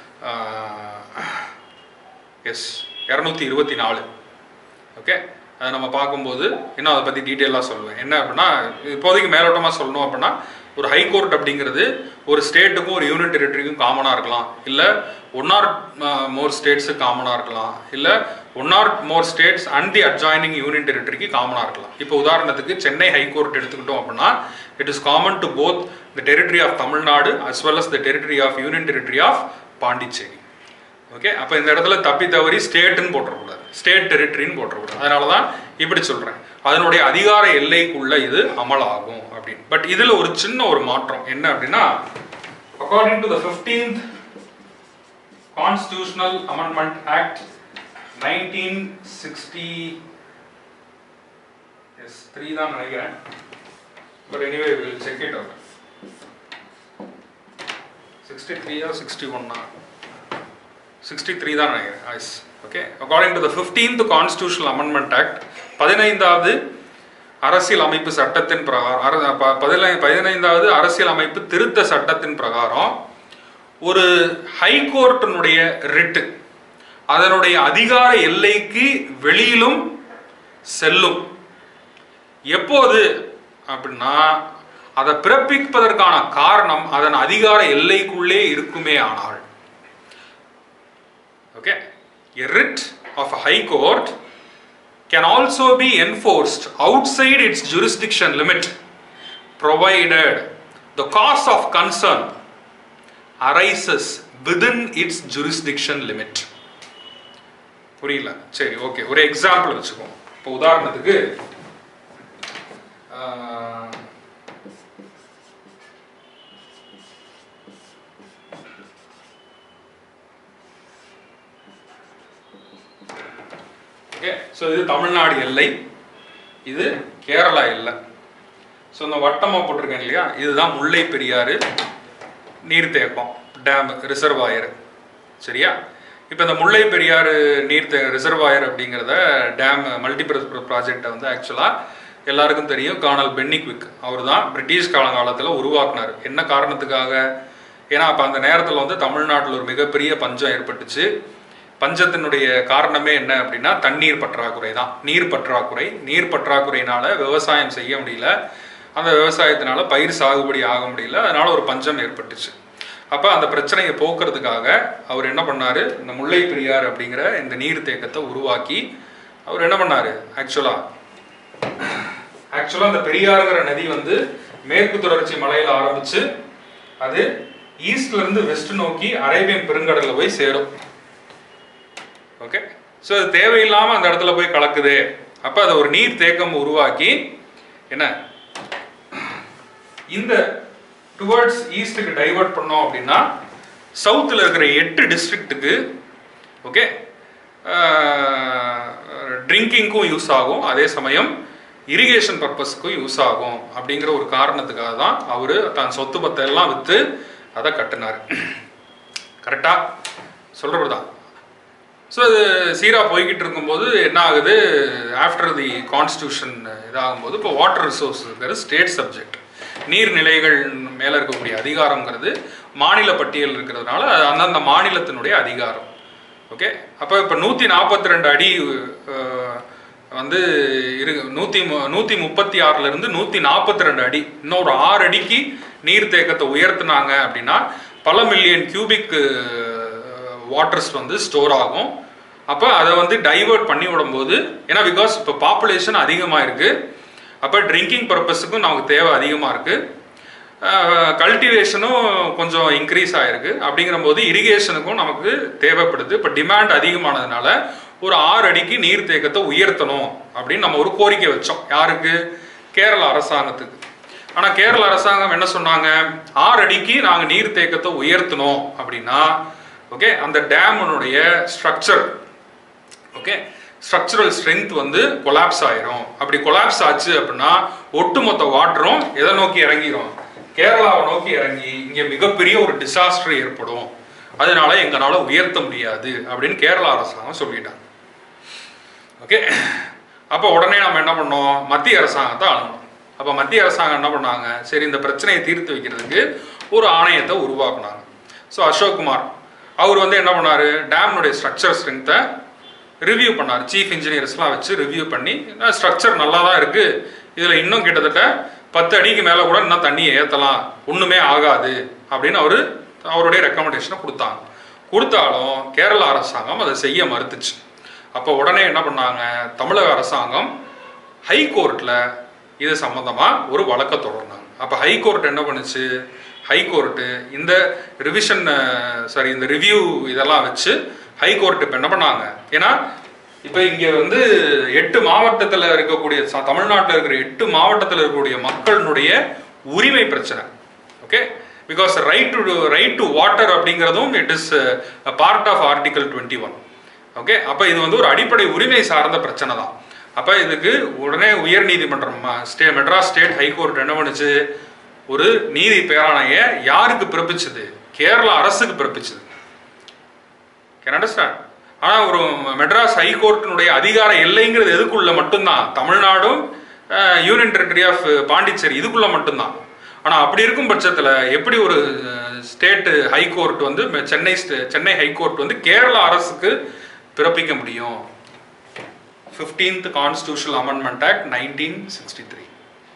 எஸ் இரநூத்தி இருபத்தி நாலு ஓகே அதை நம்ம பார்க்கும்போது இன்னும் அதை பற்றி டீட்டெயிலாக சொல்லுவேன் என்ன அப்படின்னா இப்போதைக்கு மேலோட்டமாக சொல்லணும் அப்படின்னா ஒரு ஹைகோர்ட் அப்படிங்கிறது ஒரு ஸ்டேட்டுக்கும் ஒரு யூனியன் டெரிட்டரிக்கும் காமனாக இருக்கலாம் இல்லை ஒன் ஆர் மோர் ஸ்டேட்ஸு காமனாக இருக்கலாம் இல்லை one or more states and the adjoining union டெரிட்டரிக்கு காமனாக இருக்கலாம் இப்போ உதாரணத்துக்கு சென்னை ஹைகோர்ட் எடுத்துக்கிட்டோம் அப்படின்னா it is common to both the territory of Tamil Nadu as well as the territory of union territory of Pondicherry okay அப்போ இந்த இடத்துல தப்பி தவறி ஸ்டேட்டுன்னு போட்டுறக்கூடாது ஸ்டேட் டெரிட்டரின்னு போட்டுறக்கூடாது அதனால தான் இப்படி சொல்கிறேன் அதனுடைய அதிகார எல்லைக்குள்ள இது அமலாகும் அப்படின்னு பட் இதில் ஒரு சின்ன ஒரு மாற்றம் என்ன அப்படின்னா according to the fifteenth constitutional amendment act nineteen sixty எஸ் த்ரீ தான் நினைக்கிறேன் but anyway will check it out sixty த்ரீயா சிக்ஸ்டி ஒன்னா சிக்ஸ்டி த்ரீ தான் நினைக்கிறேன் ஐஸ் okay according to the fifteenth constitutional amendment act பதினைந்தாவது அரசியல் அமைப்பு சட்டத்தின் பிரகாரம் அர- ப- பதினை- பதினைந்தாவது அரசியல் அமைப்பு திருத்த சட்டத்தின் பிரகாரம் ஒரு ஹைகோர்ட்டினுடைய ரிட்டு அதனுடைய அதிகார எல்லைக்கு வெளியிலும் செல்லும் எப்போது அப்படின்னா அதை பிறப்பிப்பதற்கான காரணம் அதன் அதிகார எல்லைக்குள்ளே இருக்குமே ஆனால் okay a writ of a high court can also be enforced outside its jurisdiction limit provided the cause of concern arises within its jurisdiction limit புரியல சரி ஓகே ஒரு எக்ஸாம்பிள் வச்சுக்கோம் இப்போ உதாரணத்துக்கு ஆஹ், ஓகே ஸோ இது தமிழ்நாடு எல்லை இது கேரளா எல்லை ஸோ இந்த வட்டமாக போட்டிருக்கேன் இல்லையா இதுதான் முல்லை பெரியாறு நீர்த்தேக்கம் டேம் ரிசர்வாயர் சரியா இப்போ இந்த முல்லை பெரியாறு நீர்த்தே ரிசர்வாயர் அப்படிங்கிறத டேம் மல்டிபர்ஸ் ப்ராஜெக்டை வந்து ஆக்சுவலாக எல்லாருக்கும் தெரியும் கார்னல் பென்னிக்விக் அவர் தான் பிரிட்டிஷ் காலங்காலத்தில் உருவாக்குனார் என்ன காரணத்துக்காக ஏன்னா அப்போ அந்த நேரத்தில் வந்து தமிழ்நாட்டில் ஒரு மிகப்பெரிய பஞ்சம் ஏற்பட்டுச்சு பஞ்சத்தினுடைய காரணமே என்ன அப்படின்னா தண்ணீர் பற்றாக்குறை தான் நீர் பற்றாக்குறை நீர் பற்றாக்குறையினால விவசாயம் செய்ய முடியல அந்த விவசாயத்தினால பயிர் சாகுபடி ஆக முடியல அதனால ஒரு பஞ்சம் ஏற்பட்டுச்சு அப்போ அந்த பிரச்சனையை போக்குறதுக்காக அவர் என்ன பண்ணாரு இந்த முல்லை பெரியார் அப்படிங்கிற இந்த நீர் தேக்கத்தை உருவாக்கி அவர் என்ன பண்ணாரு ஆக்சுவலா ஆக்சுவலா அந்த பெரியாறுங்கிற நதி வந்து மேற்கு தொடர்ச்சி மலையில ஆரம்பிச்சு அது ஈஸ்ட்ல இருந்து வெஸ்ட் நோக்கி அரேபியன் பெருங்கடல்ல போய் சேரும் ஓகே ஸோ அது தேவையில்லாம அந்த இடத்துல போய் கலக்குது அப்ப அதை ஒரு நீர் தேக்கம் உருவாக்கி என்ன இந்த டுவர்ட்ஸ் ஈஸ்ட்டுக்கு டைவர்ட் பண்ணோம் அப்படின்னா சவுத்தில் இருக்கிற எட்டு டிஸ்ட்ரிக்ட்டுக்கு ஓகே ட்ரிங்கிங்க்கும் யூஸ் ஆகும் அதே சமயம் இரிகேஷன் பர்பஸ்க்கும் யூஸ் ஆகும் அப்படிங்கிற ஒரு காரணத்துக்காக தான் அவர் தான் சொத்து பத்தை எல்லாம் விற்று அதை கட்டினார் கரெக்டா சொல்கிறது தான் ஸோ அது சீராக போய்கிட்டு இருக்கும்போது என்ன ஆகுது ஆஃப்டர் தி கான்ஸ்டியூஷன் இதாகும்போது இப்போ வாட்டர் ரிசோர்ஸுங்கிறது ஸ்டேட் சப்ஜெக்ட் நீர்நிலைகள் மேலே இருக்கக்கூடிய அதிகாரங்கிறது மாநில பட்டியல் இருக்கிறதுனால அது அந்தந்த மாநிலத்தினுடைய அதிகாரம் ஓகே அப்போ இப்போ நூற்றி நாற்பத்தி ரெண்டு அடி அஹ், வந்து இரு நூற்றி நூற்றி முப்பத்தி ஆறுலேருந்து நூற்றி நாற்பத்தி ரெண்டு அடி இன்னும் ஒரு ஆறு அடிக்கு நீர்த்தேக்கத்தை உயர்த்துனாங்க அப்படின்னா பல மில்லியன் கியூபிக் வாட்டர்ஸ் வந்து ஸ்டோர் ஆகும் அப்போ அதை வந்து டைவர்ட் பண்ணி விடும்போது ஏன்னா பிகாஸ் இப்போ பாப்புலேஷன் அதிகமாக இருக்குது அப்போ ட்ரிங்கிங் பர்பஸுக்கும் நமக்கு தேவை அதிகமாக இருக்குது கல்டிவேஷனும் கொஞ்சம் இன்க்ரீஸ் ஆயிருக்கு அப்படிங்கிற போது இரிகேஷனுக்கும் நமக்கு தேவைப்படுது இப்போ டிமாண்ட் அதிகமானதுனால ஒரு ஆறு அடிக்கு நீர் தேக்கத்தை உயர்த்தணும் அப்படின்னு நம்ம ஒரு கோரிக்கை வச்சோம் யாருக்கு கேரள அரசாங்கத்துக்கு ஆனால் கேரள அரசாங்கம் என்ன சொன்னாங்க ஆறு அடிக்கு நாங்கள் நீர் தேக்கத்தை உயர்த்தணும் அப்படின்னா ஓகே அந்த டேமனுடைய ஸ்ட்ரக்சர் ஓகே ஸ்ட்ரக்சரல் ஸ்ட்ரென்த் வந்து கொலாப்ஸ் ஆயிரும் அப்படி கொலாப்ஸ் ஆச்சு அப்படின்னா ஒட்டுமொத்த வாட்டரும் எதை நோக்கி இறங்கிரும் கேரளாவை நோக்கி இறங்கி இங்கே மிகப்பெரிய ஒரு டிசாஸ்டர் ஏற்படும் அதனால எங்களால உயர்த்த முடியாது அப்படின்னு கேரளா அரசாங்கம் சொல்லிட்டாங்க ஓகே அப்போ உடனே நம்ம என்ன பண்ணோம் மத்திய அரசாங்கத்தை அணுகணும் அப்போ மத்திய அரசாங்கம் என்ன பண்ணாங்க சரி இந்த பிரச்சனையை தீர்த்து வைக்கிறதுக்கு ஒரு ஆணையத்தை உருவாக்குனாங்க ஸோ அசோக் குமார் அவர் வந்து என்ன பண்ணாரு டேம்னுடைய ஸ்ட்ரக்சர் ஸ்ட்ரென்த்தை ரிவ்யூ பண்ணார் சீஃப் இன்ஜினியர்ஸ்லாம் வச்சு ரிவ்யூ பண்ணி ஸ்ட்ரக்சர் நல்லா தான் இருக்கு இதில் இன்னும் கிட்டத்தட்ட பத்து அடிக்கு மேலே கூட இன்னும் தண்ணியை ஏற்றலாம் ஒன்றுமே ஆகாது அப்படின்னு அவர் அவருடைய ரெக்கமெண்டேஷனை கொடுத்தாங்க கொடுத்தாலும் கேரள அரசாங்கம் அதை செய்ய மறுத்துச்சு அப்போ உடனே என்ன பண்ணாங்க தமிழக அரசாங்கம் ஹை கோர்ட்டில் இது சம்மந்தமாக ஒரு வழக்கை தொடர்ந்தாங்க அப்போ ஹை கோர்ட் என்ன பண்ணுச்சு ஹை கோர்ட்டு இந்த ரிவிஷன் சாரி இந்த ரிவ்யூ இதெல்லாம் வச்சு ஹை கோர்ட் இப்போ என்ன பண்ணாங்க ஏன்னா இப்போ இங்கே வந்து எட்டு மாவட்டத்தில் இருக்கக்கூடிய ச- தமிழ்நாட்டில் இருக்கிற எட்டு மாவட்டத்தில் இருக்கக்கூடிய மக்களினுடைய உரிமை பிரச்சனை okay because right to right to water அப்படிங்கிறதும் it is part of article twenty one okay அப்போ இது வந்து ஒரு அடிப்படை உரிமை சார்ந்த பிரச்சனை தான் அப்போ இதுக்கு உடனே உயர் நீதிமன்றம் ஸ்டே மெட்ராஸ் ஸ்டேட் ஹைகோர்ட் என்ன பண்ணுச்சு ஒரு நீதி பேராணையை யாருக்கு பிறப்பிச்சது கேரளா அரசுக்கு பிறப்பிச்சது கேன் அண்டர்ஸ்டாண்ட் ஆனால் ஒரு மெட்ராஸ் ஹைகோர்ட்டினுடைய அதிகார எல்லைங்கிறது எதுக்குள்ள மட்டும்தான் தமிழ்நாடும் யூனியன் டெரிட்டரி ஆஃப் பாண்டிச்சேரி இதுக்குள்ள மட்டும்தான் ஆனால் அப்படி இருக்கும் பட்சத்தில் எப்படி ஒரு ஸ்டேட் ஹைகோர்ட் வந்து மெ- சென்னை ஸ்டே- சென்னை ஹைகோர்ட் வந்து கேரளா அரசுக்கு பிறப்பிக்க முடியும் fifteenth constitutional amendment act nineteen sixty three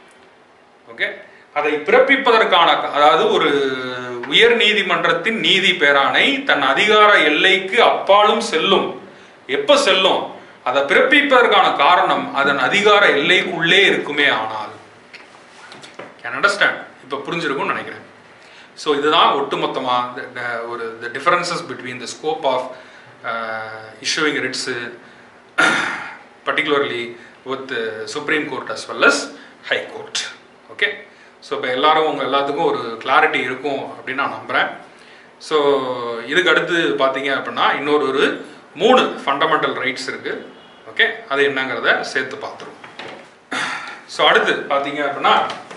okay அதை பிறப்பிப்பதற்கான அதாவது ஒரு உயர் நீதிமன்றத்தின் நீதி பேராணை தன் அதிகார எல்லைக்கு அப்பாலும் செல்லும் எப்ப செல்லும் அதை பிறப்பிப்பதற்கான காரணம் அதன் அதிகார எல்லைக்குள்ளே இருக்குமே ஆனால் கேன் அண்டர்ஸ்டாண்ட் இப்போ புரிஞ்சிருக்கும்னு நினைக்கிறேன் ஸோ இதுதான் ஒட்டுமொத்தமாக ஒரு the differences between the scope of issuing writs particularly with the Supreme Court as well as High Court. Okay so இப்போ எல்லாரும் உங்கள் எல்லாத்துக்கும் ஒரு கிளாரிட்டி இருக்கும் அப்படின்னு நான் நம்புகிறேன் ஸோ இதுக்கு அடுத்து பார்த்தீங்க அப்படின்னா இன்னொரு ஒரு மூணு ஃபண்டமெண்டல் ரைட்ஸ் இருக்குது ஓகே அது என்னங்கிறத சேர்த்து பார்த்துருவோம் ஸோ அடுத்து பார்த்தீங்க அப்படின்னா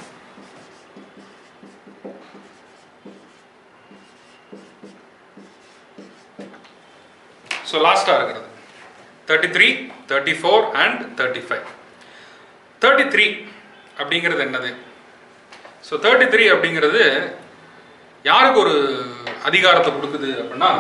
ஸோ லாஸ்ட்டாக இருக்கிறது thirty three thirty four and thirty five thirty three அப்படிங்கிறது என்னது ஸோ தேர்ட்டி த்ரீ அப்படிங்கிறது யாருக்கு ஒரு அதிகாரத்தை கொடுக்குது அப்படின்னா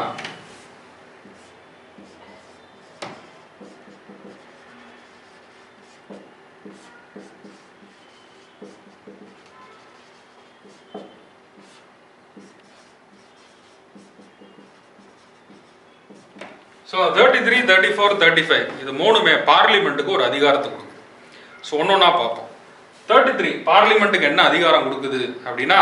so thirty three thirty four thirty five இது மூணுமே பார்லிமெண்ட்டுக்கு ஒரு அதிகாரத்தை கொடுக்குது ஸோ ஒன்று ஒன்றா பார்ப்போம் தேர்ட்டி த்ரீ பார்லிமெண்ட்டுக்கு என்ன அதிகாரம் கொடுக்குது அப்படின்னா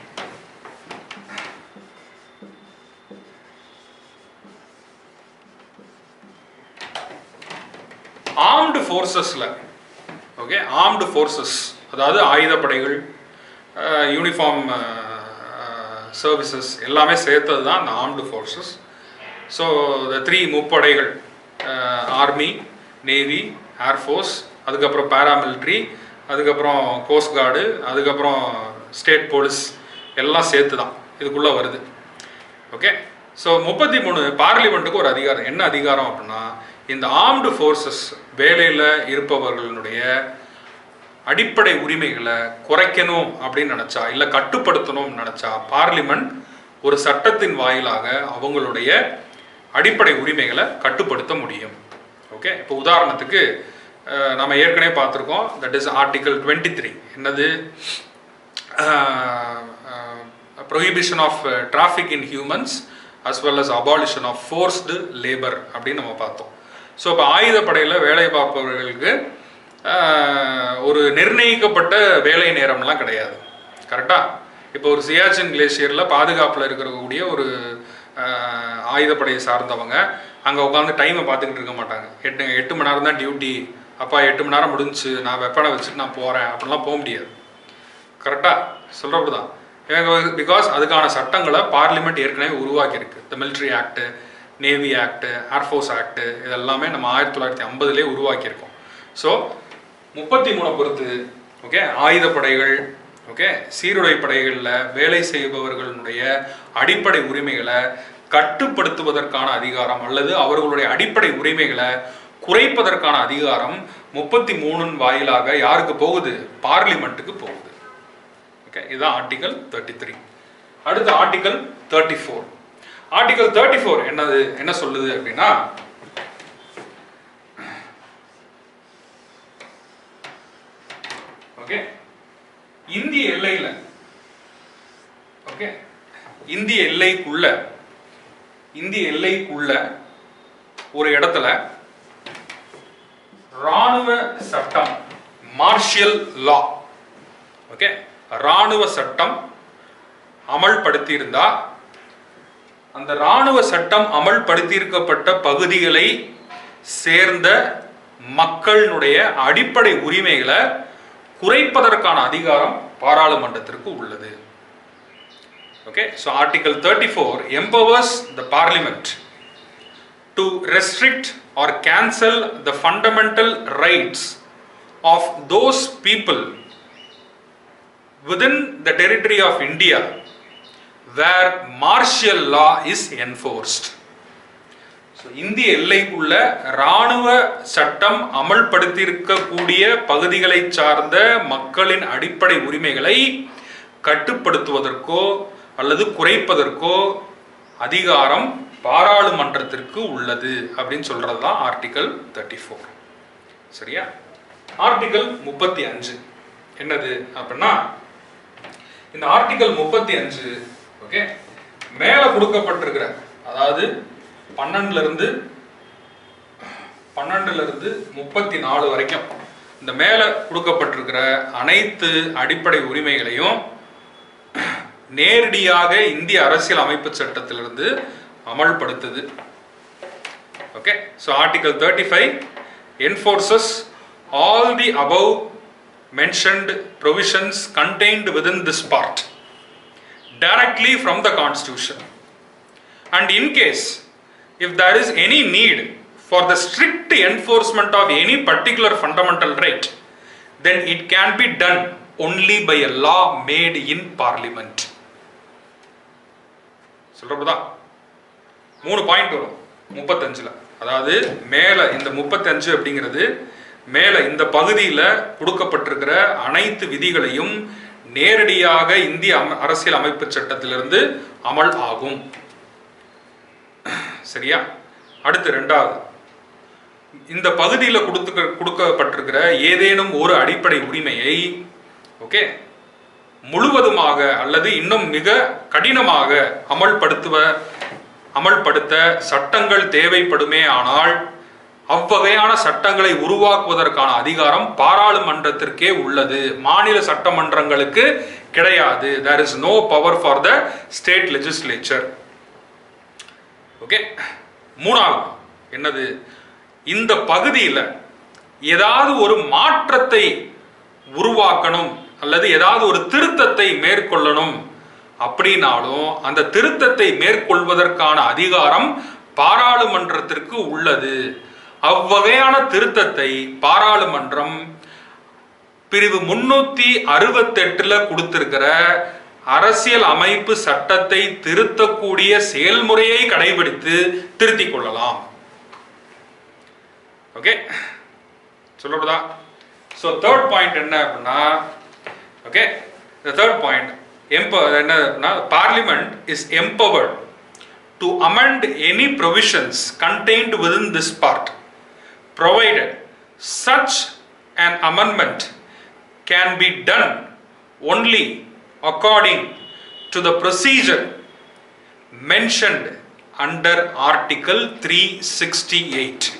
ஆர்ம்டு ஃபோர்ஸஸில் ஓகே ஆர்ம்டு ஃபோர்ஸஸ் அதாவது ஆயுதப்படைகள் யூனிஃபார்ம் சர்வீசஸ் எல்லாமே சேர்த்தது தான் அந்த armed forces so the three முப்படைகள் ஆர்மி நேவி ஏர்ஃபோர்ஸ் அதுக்கப்புறம் பேராமிலிட்ரி அதுக்கப்புறம் கோஸ்ட் கார்டு அதுக்கப்புறம் ஸ்டேட் போலீஸ் எல்லாம் சேர்த்து தான் இதுக்குள்ளே வருது ஓகே ஸோ முப்பத்தி மூணு பார்லிமெண்ட்டுக்கு ஒரு அதிகாரம் என்ன அதிகாரம் அப்படின்னா இந்த ஆர்ம்டு ஃபோர்ஸஸ் வேலையில் இருப்பவர்களுடைய அடிப்படை உரிமைகளை குறைக்கணும் அப்படின்னு நினச்சா இல்லை கட்டுப்படுத்தணும்னு நினச்சா பார்லிமெண்ட் ஒரு சட்டத்தின் வாயிலாக அவங்களுடைய அடிப்படை உரிமைகளை கட்டுப்படுத்த முடியும் ஓகே இப்போ உதாரணத்துக்கு அஹ், நம்ம ஏற்கனவே பார்த்துருக்கோம் that is article twenty three என்னது prohibition of traffic in humans as well as abolition of forced labour அப்படின்னு நம்ம பார்த்தோம் ஸோ இப்போ ஆயுதப்படையில் வேலை பார்ப்பவர்களுக்கு ஆஹ், ஒரு நிர்ணயிக்கப்பட்ட வேலை நேரம்லாம் கிடையாது கரெக்டாக இப்போ ஒரு சியாச்சின் கிளேசியரில் பாதுகாப்பில் இருக்கக்கூடிய ஒரு ஆஹ், ஆயுதப்படையை சார்ந்தவங்க அங்கே உட்காந்து டைமை பார்த்துக்கிட்டு இருக்க மாட்டாங்க எட்டு எட்டு மணி நேரம் தான் டியூட்டி அப்பா எட்டு மணி நேரம் முடிஞ்சுச்சு நான் வெப்பனை வச்சுட்டு நான் போகிறேன் அப்படிலாம் போக முடியாது கரெக்டாக சொல்கிறப்படி தான் இவங்க பிகாஸ் அதுக்கான சட்டங்களை பார்லிமெண்ட் ஏற்கனவே உருவாக்கியிருக்கு the military act navy act air force act இதெல்லாமே நம்ம ஆயிரத்தி தொள்ளாயிரத்தி ஐம்பதுலேயே உருவாக்கியிருக்கோம் ஸோ முப்பத்தி மூணை பொறுத்து ஓகே ஆயுதப்படைகள் ஓகே சீருடை படைகளில் வேலை செய்பவர்களுடைய அடிப்படை உரிமைகளை கட்டுப்படுத்துவதற்கான அதிகாரம் அல்லது அவர்களுடைய அடிப்படை உரிமைகளை குறைப்பதற்கான அதிகாரம் முப்பத்தி மூணின் வாயிலாக யாருக்கு போகுது பார்லிமெண்ட்டுக்கு போகுது ஓகே இதுதான் ஆர்டிகல் தேர்ட்டி த்ரீ அடுத்த article thirty four article thirty four என்னது என்ன சொல்லுது அப்படின்னா ஓகே இந்திய எல்லையில ஓகே இந்திய எல்லைக்குள்ள இந்திய எல்லைக்குள்ள ஒரு இடத்துல ராணுவ சட்டம் மார்ஷியல் லா ஓகே ராணுவ சட்டம் அமல்படுத்தி இருந்தா அந்த ராணுவ சட்டம் அமல்படுத்தியிருக்கப்பட்ட பகுதிகளை சேர்ந்த மக்களினுடைய அடிப்படை உரிமைகளை குறைப்பதற்கான அதிகாரம் பாராளுமன்றத்திற்கு உள்ளது okay so article thirty four empowers the parliament to restrict or cancel the fundamental rights of those people within the territory of India where martial law is enforced. So இந்திய எல்லைக்குள்ள இராணுவ சட்டம் அமல்படுத்தியிருக்கக்கூடிய பகுதிகளை சார்ந்த மக்களின் அடிப்படை உரிமைகளை கட்டுப்படுத்துவதற்கோ அல்லது குறைப்பதற்கோ அதிகாரம் பாராளுமன்றத்திற்கு உள்ளது அப்படின்னு சொல்றது தான் ஆர்டிகல் தேர்ட்டி ஃபோர் சரியா ஆர்டிகல் முப்பத்தி அஞ்சு என்னது அப்படின்னா இந்த ஆர்டிகல் முப்பத்தி அஞ்சு ஓகே மேல கொடுக்கப்பட்டிருக்கிற அதாவது பன்னெண்டுல இருந்து பன்னெண்டுல இருந்து முப்பத்தி நாலு வரைக்கும் இந்த மேல கொடுக்கப்பட்டிருக்கிற அனைத்து அடிப்படை உரிமைகளையும் நேரடியாக இந்திய அரசியல் அமைப்பு சட்டத்திலிருந்து அமல்படுத்துது okay so article thirty five enforces all the above mentioned provisions contained within this part directly from the constitution and in case if there is any need for the strict enforcement of any particular fundamental right then it can be done only by a law made in parliament சொல்றப்பதா மூணு point வரும் முப்பத்தஞ்சுல அதாவது மேல இந்த முப்பத்தஞ்சு அப்படிங்கிறது மேல இந்த பகுதியில் கொடுக்கப்பட்டிருக்கிற அனைத்து விதிகளையும் நேரடியாக இந்திய அம- அரசியல் அமைப்பு சட்டத்திலிருந்து அமல் ஆகும் சரியா அடுத்து ரெண்டாவது இந்த பகுதியில் கொடுத்து கொடுக்கப்பட்டிருக்கிற ஏதேனும் ஒரு அடிப்படை உரிமையை ஓகே முழுவதுமாக அல்லது இன்னும் மிக கடினமாக அமல்படுத்துவ அமல்படுத்த சட்டங்கள் தேவைப்படுமே ஆனால் அவ்வகையான சட்டங்களை உருவாக்குவதற்கான அதிகாரம் பாராளுமன்றத்திற்கே உள்ளது மாநில சட்டமன்றங்களுக்கு கிடையாது there is no power for the state legislature okay மூணாவது என்னது இந்த பகுதியில் ஏதாவது ஒரு மாற்றத்தை உருவாக்கணும் அல்லது ஏதாவது ஒரு திருத்தத்தை மேற்கொள்ளணும் அப்படின்னாலும் அந்த திருத்தத்தை மேற்கொள்வதற்கான அதிகாரம் பாராளுமன்றத்திற்கு உள்ளது அவ்வகையான திருத்தத்தை பாராளுமன்றம் பிரிவு முன்னூத்தி அறுபத்தெட்டுல கொடுத்திருக்கிற அரசியல் அமைப்பு சட்டத்தை திருத்தக்கூடிய செயல்முறையை கடைபிடித்து திருத்திக் கொள்ளலாம் ஓகே சொல்லப்படுதா ஸோ தேர்ட் பாயிண்ட் என்ன அப்படின்னா okay the third point empower என்ன அப்படின்னா parliament is empowered to amend any provisions contained within this part provided such an amendment can be done only according to the procedure mentioned under article 368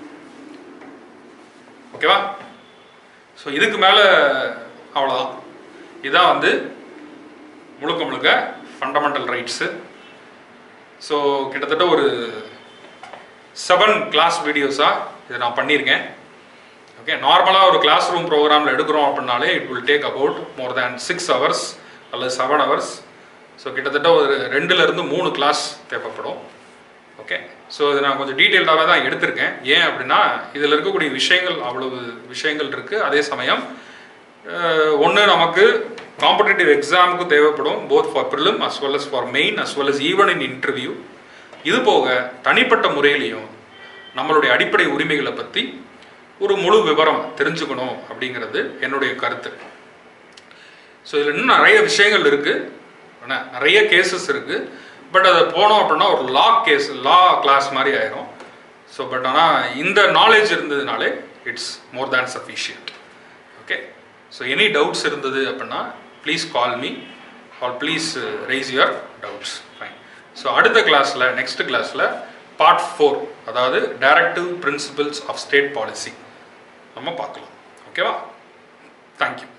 ஓகேவா so இதுக்கு மேலே அவ்வளோதான் இதான் வந்து முழுக்க முழுக்க ஃபண்டமெண்டல் ரைட்ஸு ஸோ கிட்டத்தட்ட ஒரு செவன் கிளாஸ் வீடியோஸாக இதை நான் பண்ணியிருக்கேன் ஓகே நார்மலாக ஒரு கிளாஸ் ரூம் ப்ரோக்ராமில் எடுக்கிறோம் அப்படின்னாலே it will take about more than six hours அல்லது செவன் ஹவர்ஸ் ஸோ கிட்டத்தட்ட ஒரு ரெண்டுலேருந்து மூணு கிளாஸ் தேவைப்படும் ஓகே ஸோ இது நான் கொஞ்சம் டீட்டெயில்டாகவே தான் எடுத்திருக்கேன் ஏன் அப்படின்னா இதில் இருக்கக்கூடிய விஷயங்கள் அவ்வளவு விஷயங்கள் இருக்குது அதே சமயம் ஒன்று நமக்கு காம்படிட்டிவ் எக்ஸாமுக்கு தேவைப்படும் both for prelim as well as for main as well as even in interview இது போக தனிப்பட்ட முறையிலையும் நம்மளுடைய அடிப்படை உரிமைகளை பற்றி ஒரு முழு விவரம் தெரிஞ்சுக்கணும் அப்படிங்கிறது என்னுடைய கருத்து ஸோ இதில் இன்னும் நிறைய விஷயங்கள் இருக்குது என்ன நிறைய கேசஸ் இருக்குது பட் அதை போனோம் அப்படின்னா ஒரு லா கேஸ் லா கிளாஸ் மாதிரி ஆயிரும் ஸோ பட் ஆனால் இந்த நாலேஜ் இருந்ததுனாலே it's more than sufficient okay so any doubts இருந்தது அப்படின்னா please call me or please raise your doubts fine so அடுத்த கிளாஸில் நெக்ஸ்ட் கிளாஸில் பார்ட் ஃபோர் அதாவது directive principles of state policy நம்ம பார்க்கலாம் ஓகேவா தேங்க்யூ